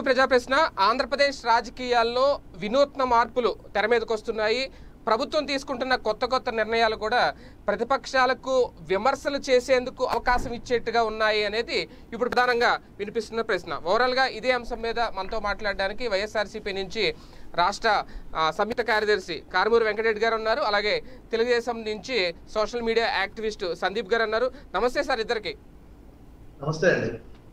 ప్రజా ప్రశ్న ఆంధ్రప్రదేశ్ రాజకీయాల్లో వినూత్న మార్పులు తెర మీదకి వస్తున్నాయి ప్రభుత్వం తీసుకుంటున్న కొత్త కొత్త నిర్ణయాలు కూడా ప్రతిపక్షాలకు విమర్శలు చేసేందుకు అవకాశం ఇచ్చేట్టుగా ఉన్నాయి అనేది ఇప్పుడు ప్రధానంగా వినిపిస్తున్న ప్రశ్న ఓవరాల్గా ఇదే అంశం మీద మనతో మాట్లాడడానికి వైఎస్ఆర్సీపీ నుంచి రాష్ట్ర ఆ, సంయుక్త కార్యదర్శి కారుమూరి వెంకటరెడ్డి గారు ఉన్నారు అలాగే తెలుగుదేశం నుంచి సోషల్ మీడియా యాక్టివిస్ట్ సందీప్ గారు ఉన్నారు నమస్తే సార్ ఇద్దరికి నమస్తే అండి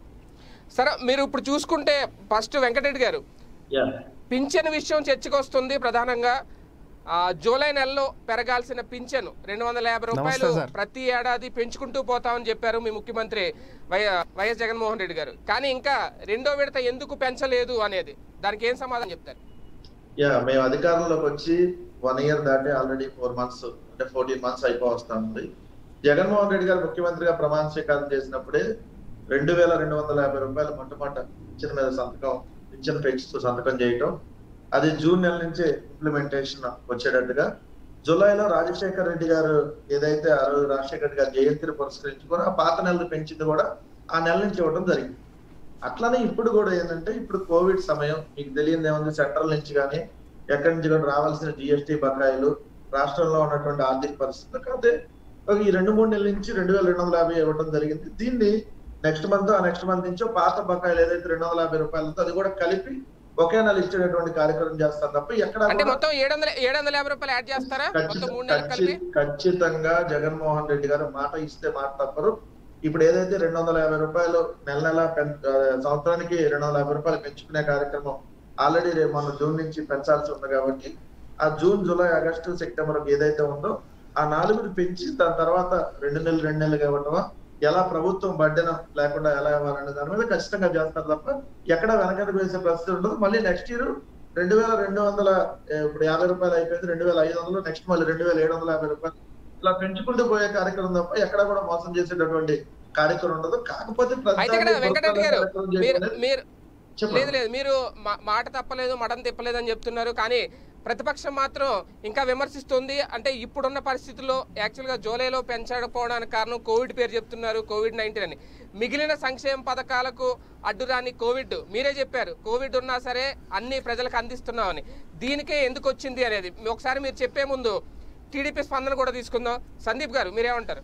సరే మీరు ఇప్పుడు చూసుకుంటే ఫస్ట్ వెంకటరెడ్డి గారు యా పింఛన్ విషయం చర్చకు వస్తుంది ప్రధానంగా ఆ, జూలై నెలలో పెరగాల్సిన పింఛను రెండు వందల యాభై రూపాయలు నమస్తే సార్. ప్రతి ఏడాది పెంచుకుంటూ పోతామని చెప్పారు మీ ముఖ్యమంత్రి వై వైఎస్ జగన్మోహన్ రెడ్డి గారు కానీ ఇంకా రెండో విడత ఎందుకు పెంచలేదు అనేది దానికి ఏం సమాధానం చెప్తారు యా మేము అధికారంలోకి వచ్చి వన్ ఇయర్ దాటి ఆల్రెడీ ఫోర్ మంత్స్ అంటే ఫోర్టీన్ మంత్స్ అయిపోవస్తా ఉంది జగన్మోహన్ రెడ్డి గారు ముఖ్యమంత్రిగా ప్రమాణ స్వీకారం చేసినప్పుడే రెండు వేల రెండు వందల యాభై రూపాయల మొట్టమొదట పింఛన్ మీద సంతకం పింఛన్ పెంచుతూ సంతకం చేయటం అది జూన్ నెల నుంచే ఇంప్లిమెంటేషన్ వచ్చేటట్టుగా జూలైలో రాజశేఖర్ రెడ్డి గారు ఏదైతే ఆ రోజు రాజశేఖర్ రెడ్డి గారు జయంతిని పురస్కరించుకొని ఆ పాత నెలలు పెంచింది కూడా ఆ నెల నుంచి ఇవ్వడం జరిగింది అట్లానే ఇప్పుడు కూడా ఏంటంటే ఇప్పుడు కోవిడ్ సమయం మీకు తెలియదు ఏముంది సెంట్రల్ నుంచి కానీ ఎక్కడి నుంచి కూడా రావాల్సిన జిఎస్టీ బకాయిలు రాష్ట్రంలో ఉన్నటువంటి ఆర్థిక పరిస్థితులు కాకపోతే ఒక ఈ రెండు మూడు నెలల నుంచి రెండు వేల రెండు వందల యాభై ఇవ్వడం జరిగింది దీన్ని నెక్స్ట్ మంత్ ఆ నెక్స్ట్ మంత్ నుంచో పాత బకాయిలు ఏదైతే రెండు వందల యాభై రూపాయలతో అది కూడా కలిపి ఒకే నెల ఇచ్చేటటువంటి కార్యక్రమం చేస్తారు తప్ప ఎక్కడ అంటే మొత్తం ఏడు వందల ఏడు వందల యాభై రూపాయలు యాడ్ చేస్తారా మొత్తం మూడు నెలలు కలిపి ఖచ్చితంగా జగన్మోహన్ రెడ్డి గారు మాట ఇస్తే మాట తప్పరు ఇప్పుడు ఏదైతే రెండు వందల యాభై రూపాయలు నెల నెల పెం- ఆ, సంవత్సరానికి రెండు వందల యాభై రూపాయలు పెంచుకునే కార్యక్రమం ఆల్రెడీ రేపు మన జూన్ నుంచి పెంచాల్సి ఉంది కాబట్టి ఆ జూన్ జూలై ఆగస్టు సెప్టెంబర్ ఏదైతే ఉందో ఆ నాలుగుని పెంచి దాని తర్వాత రెండు నెలలు రెండు నెలలుగా ఇవ్వటమా ఎలా ప్రభుత్వం బడ్డెన లేకుండా ఎలా ఇవ్వాలనే దాని మీద ఖచ్చితంగా చేస్తారు తప్ప ఎక్కడ వెనకటి వేసే పరిస్థితి ఉండదు మళ్ళీ నెక్స్ట్ ఇయర్ రెండు వేల రెండు వందల ఏ, ఇప్పుడు యాభై రూపాయలు అయిపోయింది రెండు వేల ఐదు వందలు నెక్స్ట్ మళ్ళీ రెండు వేల ఏడు వందల యాభై రూపాయలు ఇలా పెంచుకుంటూ పోయే కార్యక్రమం తప్ప ఎక్కడ కూడా మోసం చేసేటటువంటి కార్యక్రమం ఉండదు కాకపోతే అయితే ఇక్కడ ప్రతిదాన్ని వెంకటరెడ్డి గారు కార్యక్రమం మీరు చేయడం మీరు చెప్పండి. లేదు లేదు మీరు మా- మాట తప్పలేదు మడం తిప్పలేదు అని చెప్తున్నారు కానీ ప్రతిపక్షం మాత్రం ఇంకా విమర్శిస్తుంది అంటే ఇప్పుడున్న పరిస్థితుల్లో యాక్చువల్గా జూలైలో పెంచకపోవడానికి కారణం కోవిడ్ పేరు చెప్తున్నారు కోవిడ్ నైన్టీన్ అని మిగిలిన సంక్షేమ పథకాలకు అడ్డురాని కోవిడ్ మీరే చెప్పారు కోవిడ్ ఉన్నా సరే అన్ని ప్రజలకు అందిస్తున్నామని దీనికే ఎందుకు వచ్చింది అనేది ఒకసారి మీరు చెప్పే ముందు టీడీపీ స్పందన కూడా తీసుకుందాం సందీప్ గారు మీరేమంటారు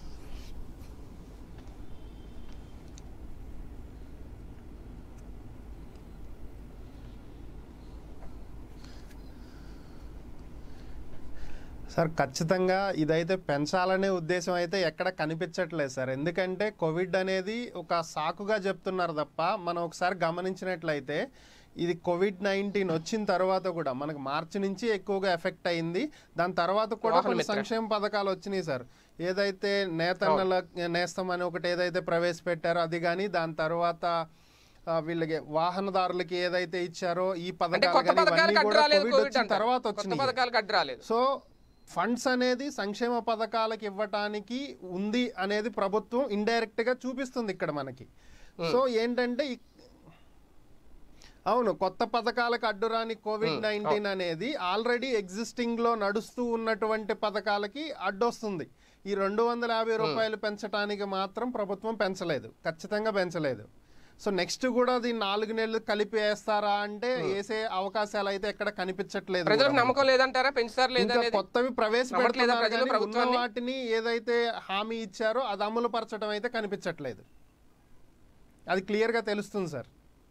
సార్ ఖచ్చితంగా ఇదైతే పెంచాలనే ఉద్దేశం అయితే ఎక్కడ కనిపించట్లేదు సార్ ఎందుకంటే కోవిడ్ అనేది ఒక సాకుగా చెప్తున్నారు తప్ప మనం ఒకసారి గమనించినట్లయితే ఇది కోవిడ్ నైన్టీన్ వచ్చిన తర్వాత కూడా మనకు మార్చి నుంచి ఎక్కువగా ఎఫెక్ట్ అయింది దాని తర్వాత కూడా వాహన కొన్ని మిత్ర. సంక్షేమ పథకాలు వచ్చినాయి సార్ ఏదైతే నేతన్నల నేస్తం అని ఒకటి ఏదైతే ప్రవేశపెట్టారో అది కానీ దాని తర్వాత ఆ, వీళ్ళకి వాహనదారులకి ఏదైతే ఇచ్చారో ఈ అంటే పథకాలు కొత్త కానీ పథకాలకు ఇవన్నీ అడ్డు కూడా రాలేదు కోవిడ్ కోవిడ్ వచ్చిన అంటారు. తర్వాత కొత్త వచ్చినాయి పథకాలకు అడ్డు రాలేదు సో ఫండ్స్ అనేది సంక్షేమ పథకాలకు ఇవ్వటానికి ఉంది అనేది ప్రభుత్వం ఇండైరెక్ట్ గా చూపిస్తుంది ఇక్కడ మనకి సో ఏంటంటే ఇక్- అవును కొత్త పథకాలకు అడ్డురాని కోవిడ్ నైన్టీన్ అనేది ఆల్రెడీ ఎగ్జిస్టింగ్ లో నడుస్తూ ఉన్నటువంటి పథకాలకి అడ్డొస్తుంది ఈ రెండు వందల యాభై రూపాయలు పెంచడానికి మాత్రం ప్రభుత్వం పెంచలేదు ఖచ్చితంగా పెంచలేదు సో నెక్స్ట్ కూడా అది నాలుగు నెలలు కలిపి వేస్తారా అంటే వేసే అవకాశాలు అయితే ఎక్కడ కనిపించట్లేదు ప్రజలకు కూడా నమ్మకం లేదంటారా పెంచుతారు ఇంకా లేదనేది కొత్తవి ప్రవేశపెడుతున్నారు నమ్మట్లేదా ప్రజలు కానీ ఉన్న ప్రభుత్వాన్ని? వాటిని ఏదైతే హామీ ఇచ్చారో అది అమలు పరచడం అయితే కనిపించట్లేదు అది క్లియర్ గా తెలుస్తుంది సార్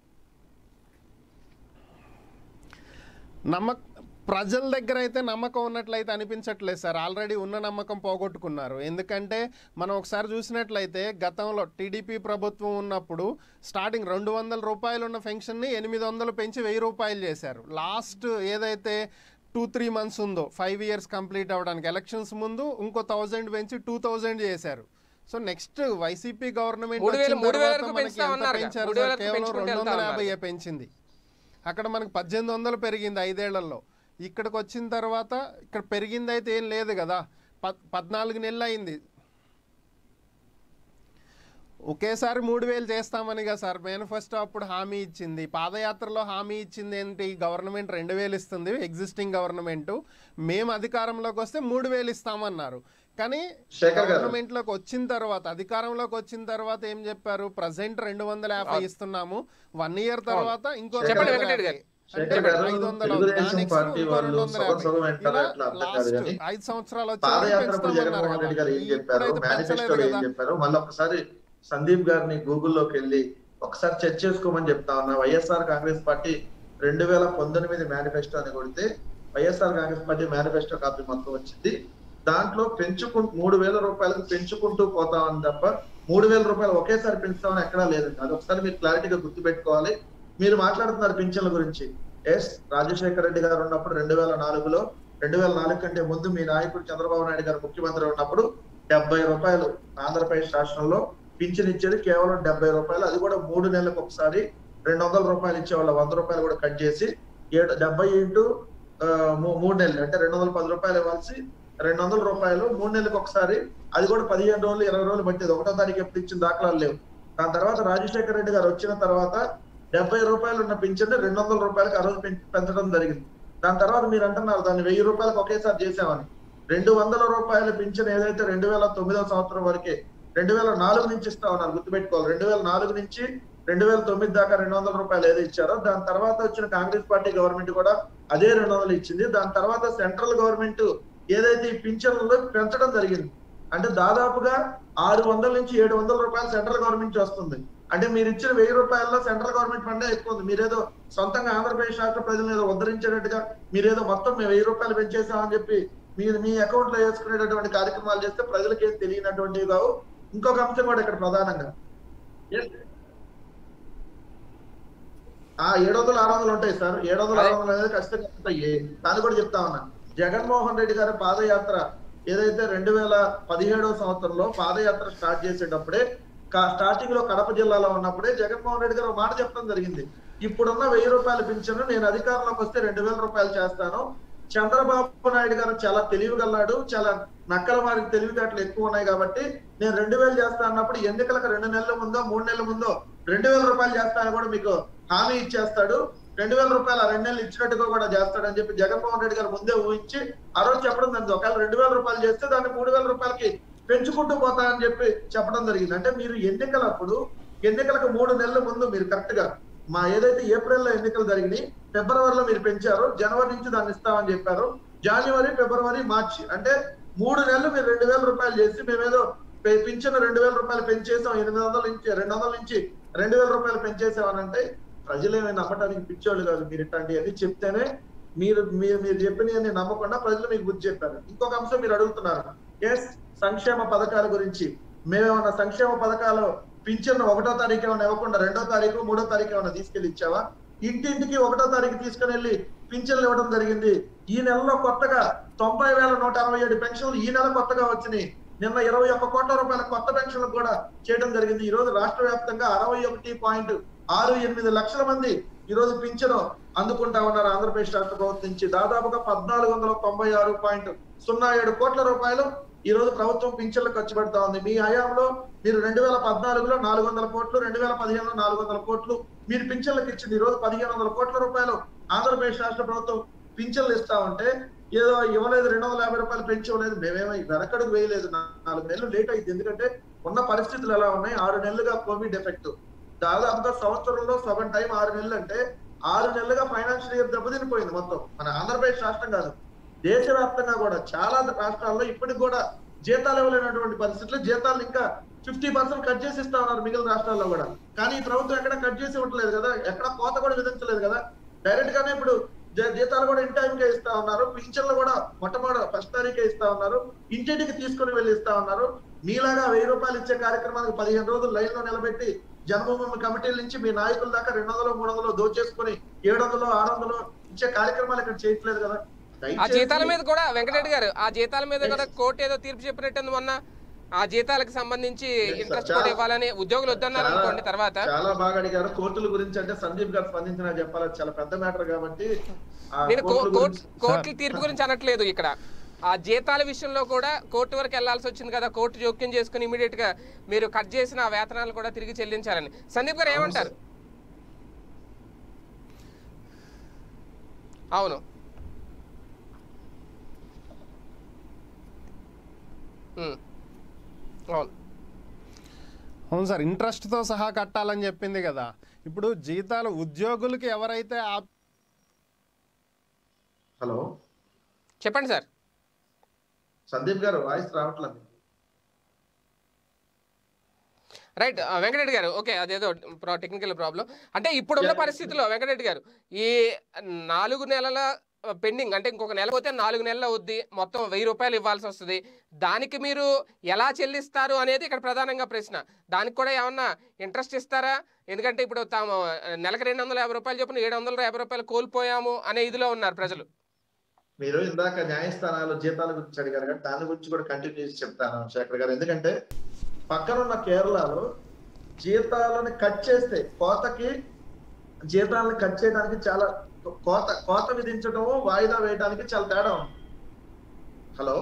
నమ్మక ప్రజల దగ్గర అయితే నమ్మకం ఉన్నట్లయితే అనిపించట్లేదు సార్ ఆల్రెడీ ఉన్న నమ్మకం పోగొట్టుకున్నారు ఎందుకంటే మనం ఒకసారి చూసినట్లయితే గతంలో టీడీపీ ప్రభుత్వం ఉన్నప్పుడు స్టార్టింగ్ రెండు వందల రూపాయలు ఉన్న పెన్షన్ని ఎనిమిది వందలు పెంచి వెయ్యి రూపాయలు చేశారు లాస్ట్ ఏదైతే టూ త్రీ మంత్స్ ఉందో ఫైవ్ ఇయర్స్ కంప్లీట్ అవ్వడానికి ఎలక్షన్స్ ముందు ఇంకో థౌజండ్ పెంచి టూ థౌజండ్ చేశారు సో నెక్స్ట్ వైసీపీ గవర్నమెంట్ మూడు వేలు- వచ్చిన మూడు తర్వాత వేలకు మనకి పెంచుతా ఎంత ఉన్నారుగా. పెంచారు మూడు సార్? వేలకు కేవలం పెంచుకుంటూ రెండు వందల వెళ్తా యాభై ఉన్నారు. పెంచింది అక్కడ మనకు పద్దెనిమిది వందలు పెరిగింది ఐదేళ్లలో ఇక్కడికి వచ్చిన తర్వాత ఇక్కడ పెరిగింది అయితే ఏం లేదు కదా పద్ పద్నాలుగు నెలలు అయింది ఒకేసారి మూడు వేలు చేస్తామని కదా సార్ మేనిఫెస్టో అప్పుడు హామీ ఇచ్చింది పాదయాత్రలో హామీ ఇచ్చింది ఏంటి గవర్నమెంట్ రెండు వేలు ఇస్తుంది ఎగ్జిస్టింగ్ గవర్నమెంట్ మేము అధికారంలోకి వస్తే మూడు వేలు ఇస్తామన్నారు కానీ శేఖర్ గారు. గవర్నమెంట్ లోకి వచ్చిన తర్వాత అధికారంలోకి వచ్చిన తర్వాత ఏం చెప్పారు ప్రజెంట్ రెండు వందల యాభై ఇస్తున్నాము వన్ ఇయర్ తర్వాత ఇంకో చెప్పండి, రెండు వందల వెంకటరెడ్డి యాభై. గారు. అంటే శేఖర్ గారు, ఐదు వందలు అవుతుంది. తెలుగుదేశం నెక్స్ట్ పార్టీ ఇంకో వాళ్ళు రెండు వందల సగం యాభై. సగం వింటారా ఇలా ఎట్లా అర్థం కాదు లాస్ట్ కానీ ఐదు సంవత్సరాలు వచ్చి పాదయాత్ర పెంచుతామన్నారు జగన్మోహన్ రెడ్డి గారు ఏం కదా. చెప్పారు ఇప్పుడైతే మేనిఫెస్టోలో పెంచలేదు ఏం కదా. చెప్పారు మళ్ళీ ఒకసారి సందీప్ గారిని గూగుల్లోకి వెళ్ళి ఒకసారి చెక్ చేసుకోమని చెప్తా ఉన్నా వైఎస్ఆర్ కాంగ్రెస్ పార్టీ రెండు వేల పంతొమ్మిది మేనిఫెస్టో అని కొడితే YSR Congress party manifesto copy మొత్తం వచ్చింది దాంట్లో పెంచుకుంటూ మూడు వేల రూపాయలకు పెంచుకుంటూ పోతామని తప్ప మూడు వేల రూపాయలు ఒకేసారి పెంచుతామని ఎక్కడా లేదండి అది ఒకసారి మీరు క్లారిటీగా గుర్తుపెట్టుకోవాలి మీరు మాట్లాడుతున్నారు పింఛన్ల గురించి ఎస్ రాజశేఖర రెడ్డి గారు ఉన్నప్పుడు రెండు వేల నాలుగులో రెండు వేల నాలుగు కంటే ముందు మీ నాయకుడు చంద్రబాబు నాయుడు గారు ముఖ్యమంత్రి ఉన్నప్పుడు డెబ్బై రూపాయలు ఆంధ్రప్రదేశ్ రాష్ట్రంలో పింఛన్ ఇచ్చేది కేవలం డెబ్బై రూపాయలు అది కూడా మూడు నెలలకు ఒకసారి రెండు వందల రూపాయలు ఇచ్చేవాళ్ళ వంద రూపాయలు కూడా కట్ చేసి ఏడు డెబ్బై ఇంటూ ఆ, మూ- మూడు నెలలు అంటే రెండు వందల పది రూపాయలు ఇవ్వాల్సి రెండు వందల రూపాయలు మూడు నెలలకు ఒకసారి అది కూడా పదిహేను రోజులు ఇరవై రోజులు పట్టేది ఒకటో తారీఖు ఎప్పుడు ఇచ్చిన దాఖలాలు లేవు దాని తర్వాత రాజశేఖర రెడ్డి గారు వచ్చిన తర్వాత డెబ్బై రూపాయలు ఉన్న పింఛన్ రెండు వందల రూపాయలకి ఆ రోజు పెంచ- పెంచడం జరిగింది దాని తర్వాత మీరు అంటున్నారు దాన్ని వెయ్యి రూపాయలకు ఒకేసారి చేసామని రెండు వందల రూపాయల పింఛన్ ఏదైతే రెండు వేల తొమ్మిదవ సంవత్సరం వరకే రెండు వేల నాలుగు నుంచి ఇస్తా ఉన్నారు గుర్తుపెట్టుకోవాలి రెండు వేల నాలుగు నుంచి రెండు వేల తొమ్మిది దాకా రెండు వందల రూపాయలు ఏదో ఇచ్చారో దాని తర్వాత వచ్చిన కాంగ్రెస్ పార్టీ గవర్నమెంట్ కూడా అదే రెండు వందలు ఇచ్చింది దాని తర్వాత సెంట్రల్ గవర్నమెంట్ ఏదైతే ఈ పింఛన్లు పెంచడం జరిగింది అంటే దాదాపుగా ఆరు వందల నుంచి ఏడు వందల రూపాయలు సెంట్రల్ గవర్నమెంట్ నుంచి వస్తుంది అంటే మీరు ఇచ్చిన వెయ్యి రూపాయల్లో సెంట్రల్ గవర్నమెంట్ ఫండే ఎక్కువ ఉంది మీరేదో సొంతంగా ఆంధ్రప్రదేశ్ రాష్ట్ర ప్రజలను ఏదో ఉద్ధరించేటట్టుగా మీరేదో మొత్తం మేము వెయ్యి రూపాయలు పెంచేసామని చెప్పి మీరు మీ అకౌంట్ లో వేసుకునేటటువంటి కార్యక్రమాలు చేస్తే ప్రజలకి ఏం తెలియనటువంటివి కావు ఇంకొక అంశం కూడా ఇక్కడ ప్రధానంగా Yes. ఆ ఏడు వందలు ఆరు వందలు ఉంటాయి సార్ ఏడు వందలు ఆరు వందలు అనేది ఖచ్చితంగా ఉంటాయి దాన్ని కూడా చెప్తా ఉన్నా జగన్మోహన్ రెడ్డి గారి పాదయాత్ర ఏదైతే రెండు వేల పదిహేడవ సంవత్సరంలో పాదయాత్ర స్టార్ట్ చేసేటప్పుడే స్టార్టింగ్ లో కడప జిల్లాలో ఉన్నప్పుడే జగన్మోహన్ రెడ్డి గారు ఒక మాట చెప్పడం జరిగింది ఇప్పుడున్న వెయ్యి రూపాయలు పింఛను నేను అధికారంలోకి వస్తే రెండు వేల రూపాయలు చేస్తాను చంద్రబాబు నాయుడు గారు చాలా తెలివిగల్లాడు చాలా నక్కల వారికి తెలివితేటలు ఎక్కువ ఉన్నాయి కాబట్టి నేను రెండు వేలు చేస్తా అన్నప్పుడు ఎన్నికలకు రెండు నెలల ముందో మూడు నెలల ముందో రెండు వేల రూపాయలు చేస్తానని కూడా మీకు హామీ ఇచ్చేస్తాడు రెండు వేల రూపాయలు ఆ రెండు నెలలు ఇచ్చినట్టుగా కూడా చేస్తాడని చెప్పి జగన్మోహన్ రెడ్డి గారు ముందే ఊహించి ఆ రోజు చెప్పడం జరిగింది ఒకవేళ రెండు వేల రూపాయలు చేస్తే దాన్ని మూడు వేల రూపాయలకి పెంచుకుంటూ పోతానని చెప్పి చెప్పడం జరిగింది అంటే మీరు ఎన్నికలప్పుడు ఎన్నికలకు మూడు నెలల ముందు మీరు కరెక్ట్ గా మా ఏదైతే ఏప్రిల్ లో ఎన్నికలు జరిగినాయి ఫిబ్రవరిలో మీరు పెంచారో జనవరి నుంచి దాన్ని ఇస్తామని చెప్పారు జనవరి ఫిబ్రవరి మార్చి అంటే మూడు నెలలు మీరు రెండు వేల రూపాయలు చేసి మేమేదో పె- పింఛను రెండు వేల రూపాయలు పెంచేసాం ఎనిమిది వందల నుంచి రెండు వందల నుంచి రెండు వేల రూపాయలు పెంచేసామనంటే ప్రజలు ఏమైనా నమ్మటానికి పిచ్చోళ్ళు కాదు మీరు ఇట్లాంటివన్నీ చెప్తేనే మీరు మీరు మీరు చెప్పినవన్నీ నమ్మకుండా ప్రజలు మీకు బుద్ధి చెప్పారు ఇంకొక అంశం మీరు అడుగుతున్నారు ఎస్ సంక్షేమ పథకాల గురించి మేమేమన్నా సంక్షేమ పథకాలు పింఛన్ ఒకటో తారీఖు ఏమైనా ఇవ్వకుండా రెండో తారీఖు మూడో తారీఖు ఏమైనా తీసుకెళ్లి ఇచ్చావా ఇంటింటికి ఒకటో తారీఖు తీసుకుని వెళ్ళి పింఛన్లు ఇవ్వడం జరిగింది ఈ నెలలో కొత్తగా తొంభై వేల నూట అరవై ఏడు పెన్షన్లు ఈ నెల కొత్తగా వచ్చినాయి నిన్న ఇరవై ఒక్క కోట్ల రూపాయల కొత్త పెన్షన్లు కూడా చేయడం జరిగింది ఈ రోజు రాష్ట్ర వ్యాప్తంగా అరవై ఒకటి పాయింట్ ఆరు ఎనిమిది లక్షల మంది ఈ రోజు పింఛను అందుకుంటా ఉన్నారు ఆంధ్రప్రదేశ్ రాష్ట్ర ప్రభుత్వం నుంచి దాదాపుగా పద్నాలుగు వందల తొంభై ఆరు పాయింట్ సున్నా ఏడు కోట్ల రూపాయలు ఈ రోజు ప్రభుత్వం పింఛన్లు ఖర్చు పెడతా ఉంది మీ హయాంలో మీరు రెండు వేల పద్నాలుగులో నాలుగు వందల కోట్లు రెండు వేల పదిహేనులో నాలుగు వందల కోట్లు మీరు పింఛన్లకు ఇచ్చింది ఈ రోజు పదిహేను వందల కోట్ల రూపాయలు ఆంధ్రప్రదేశ్ రాష్ట్ర ప్రభుత్వం పింఛన్లు ఇస్తా ఉంటే ఏదో ఇవ్వలేదు రెండు వందల యాభై రూపాయలు పెంచి ఇవ్వలేదు మేమేమో వెనకడుగు వేయలేదు నా- నాలుగు నెలలు లేట్ అయింది ఎందుకంటే ఉన్న పరిస్థితులు ఎలా ఉన్నాయి ఆరు నెలలుగా కోవిడ్ ఎఫెక్ట్ దాదాపుగా సంవత్సరంలో సగం టైం ఆరు నెలలు అంటే ఆరు నెలలుగా ఫైనాన్షియల్ ఇయర్ దెబ్బతినిపోయింది మొత్తం మన ఆంధ్రప్రదేశ్ రాష్ట్రం కాదు దేశవ్యాప్తంగా కూడా చాలా రాష్ట్రాల్లో ఇప్పటికి కూడా జీతాలు ఇవ్వలేనటువంటి పరిస్థితులు జీతాలు ఇంకా ఫిఫ్టీ పర్సెంట్ కట్ చేసి ఇస్తా ఉన్నారు మిగిలిన రాష్ట్రాల్లో కూడా కానీ ఈ ప్రభుత్వం ఎక్కడ కట్ చేసి ఇవ్వట్లేదు కదా ఎక్కడ కోత కూడా విధించలేదు కదా డైరెక్ట్ గానే ఇప్పుడు జీ- జీతాలు కూడా ఇన్ టైంకే ఇస్తా ఉన్నారు పింఛన్లు కూడా మొట్టమొదటి ఫస్ట్ తారీఖే ఇస్తా ఉన్నారు ఇంటింటికి తీసుకుని వెళ్ళి ఇస్తా ఉన్నారు మీలాగా వెయ్యి రూపాయలు ఇచ్చే కార్యక్రమానికి పదిహేను రోజులు లైన్ లో నిలబెట్టి జన్మభూమి కమిటీల నుంచి మీ నాయకుల దాకా రెండు వందలు మూడు వందలు దోచేసుకుని ఏడు వందలు ఆరు వందలు ఇచ్చే కార్యక్రమాలు ఇక్కడ చేయట్లేదు కదా ఆ దయచేసి- జీతాల మీద కూడా వెంకటరెడ్డి గారు ఆ జీతాల మీద కూడా కోర్టు ఏదో తీర్పు చెప్పినట్టుంది మొన్న ఆ జీతాలకు సంబంధించి Yes, sir. ఇంట్రెస్ట్ చాలా- కూడా ఇవ్వాలని ఉద్యోగులు వద్దన్నారు చాలా- అనుకోండి తర్వాత చాలా బాగా అడిగారు కోర్టుల గురించి అంటే సందీప్ గారు స్పందించిన చెప్పాలి అది చాలా పెద్ద మ్యాటర్ కాబట్టి ఆ నేను కో- కోర్టుల కోర్టు గురించి- కోర్టుల తీర్పు గురించి అనట్లేదు ఇక్కడ ఆ జీతాల విషయంలో కూడా కోర్టు వరకు వెళ్లాల్సి వచ్చింది కదా కోర్టు జోక్యం చేసుకుని ఇమీడియట్ గా మీరు కట్ చేసిన ఆ వేతనాలు కూడా తిరిగి చెల్లించాలని సందీప్ గారు ఏమంటారు అవును ఉమ్. అవును అవును సార్ ఇంట్రెస్ట్తో సహా కట్టాలని చెప్పింది కదా ఇప్పుడు జీతాలు ఉద్యోగులకి ఎవరైతే ఆ హలో చెప్పండి సార్ సందీప్ గారు వాయిస్ రావట్లేదు రైట్ ఆ, వెంకటరెడ్డి గారు ఓకే అదేదో టెక్నికల్ ప్రాబ్లం అంటే ఇప్పుడున్న పరిస్థితిలో వెంకటరెడ్డి గారు ఈ నాలుగు నెలల పెండింగ్ అంటే ఇంకొక నెల పోతే నాలుగు నెలలు అవుద్ది మొత్తం వెయ్యి రూపాయలు ఇవ్వాల్సి వస్తుంది దానికి మీరు ఎలా చెల్లిస్తారు అనేది ఇక్కడ ప్రధానంగా ప్రశ్న దానికి కూడా ఏమన్నా ఇంట్రెస్ట్ ఇస్తారా ఎందుకంటే ఇప్పుడు తాము నెలకు రెండు వందల యాభై రూపాయలు చొప్పున ఏడు వందల యాభై రూపాయలు కోల్పోయాము అనే ఇదిలో ఉన్నారు ప్రజలు మీరు ఇందాక న్యాయస్థానాలు జీతాల గురించి అడిగారు కదా దాని గురించి కూడా కంటిన్యూ చేసి చెప్తాను శేఖర్ గారు ఎందుకంటే పక్కనున్న కేరళలో జీతాలను కట్ చేస్తే కోతకి జీతాలను కట్ చేయడానికి చాలా కోత కోత విధించడం వాయిదా వేయడానికి చాలా తేడా ఉంది హలో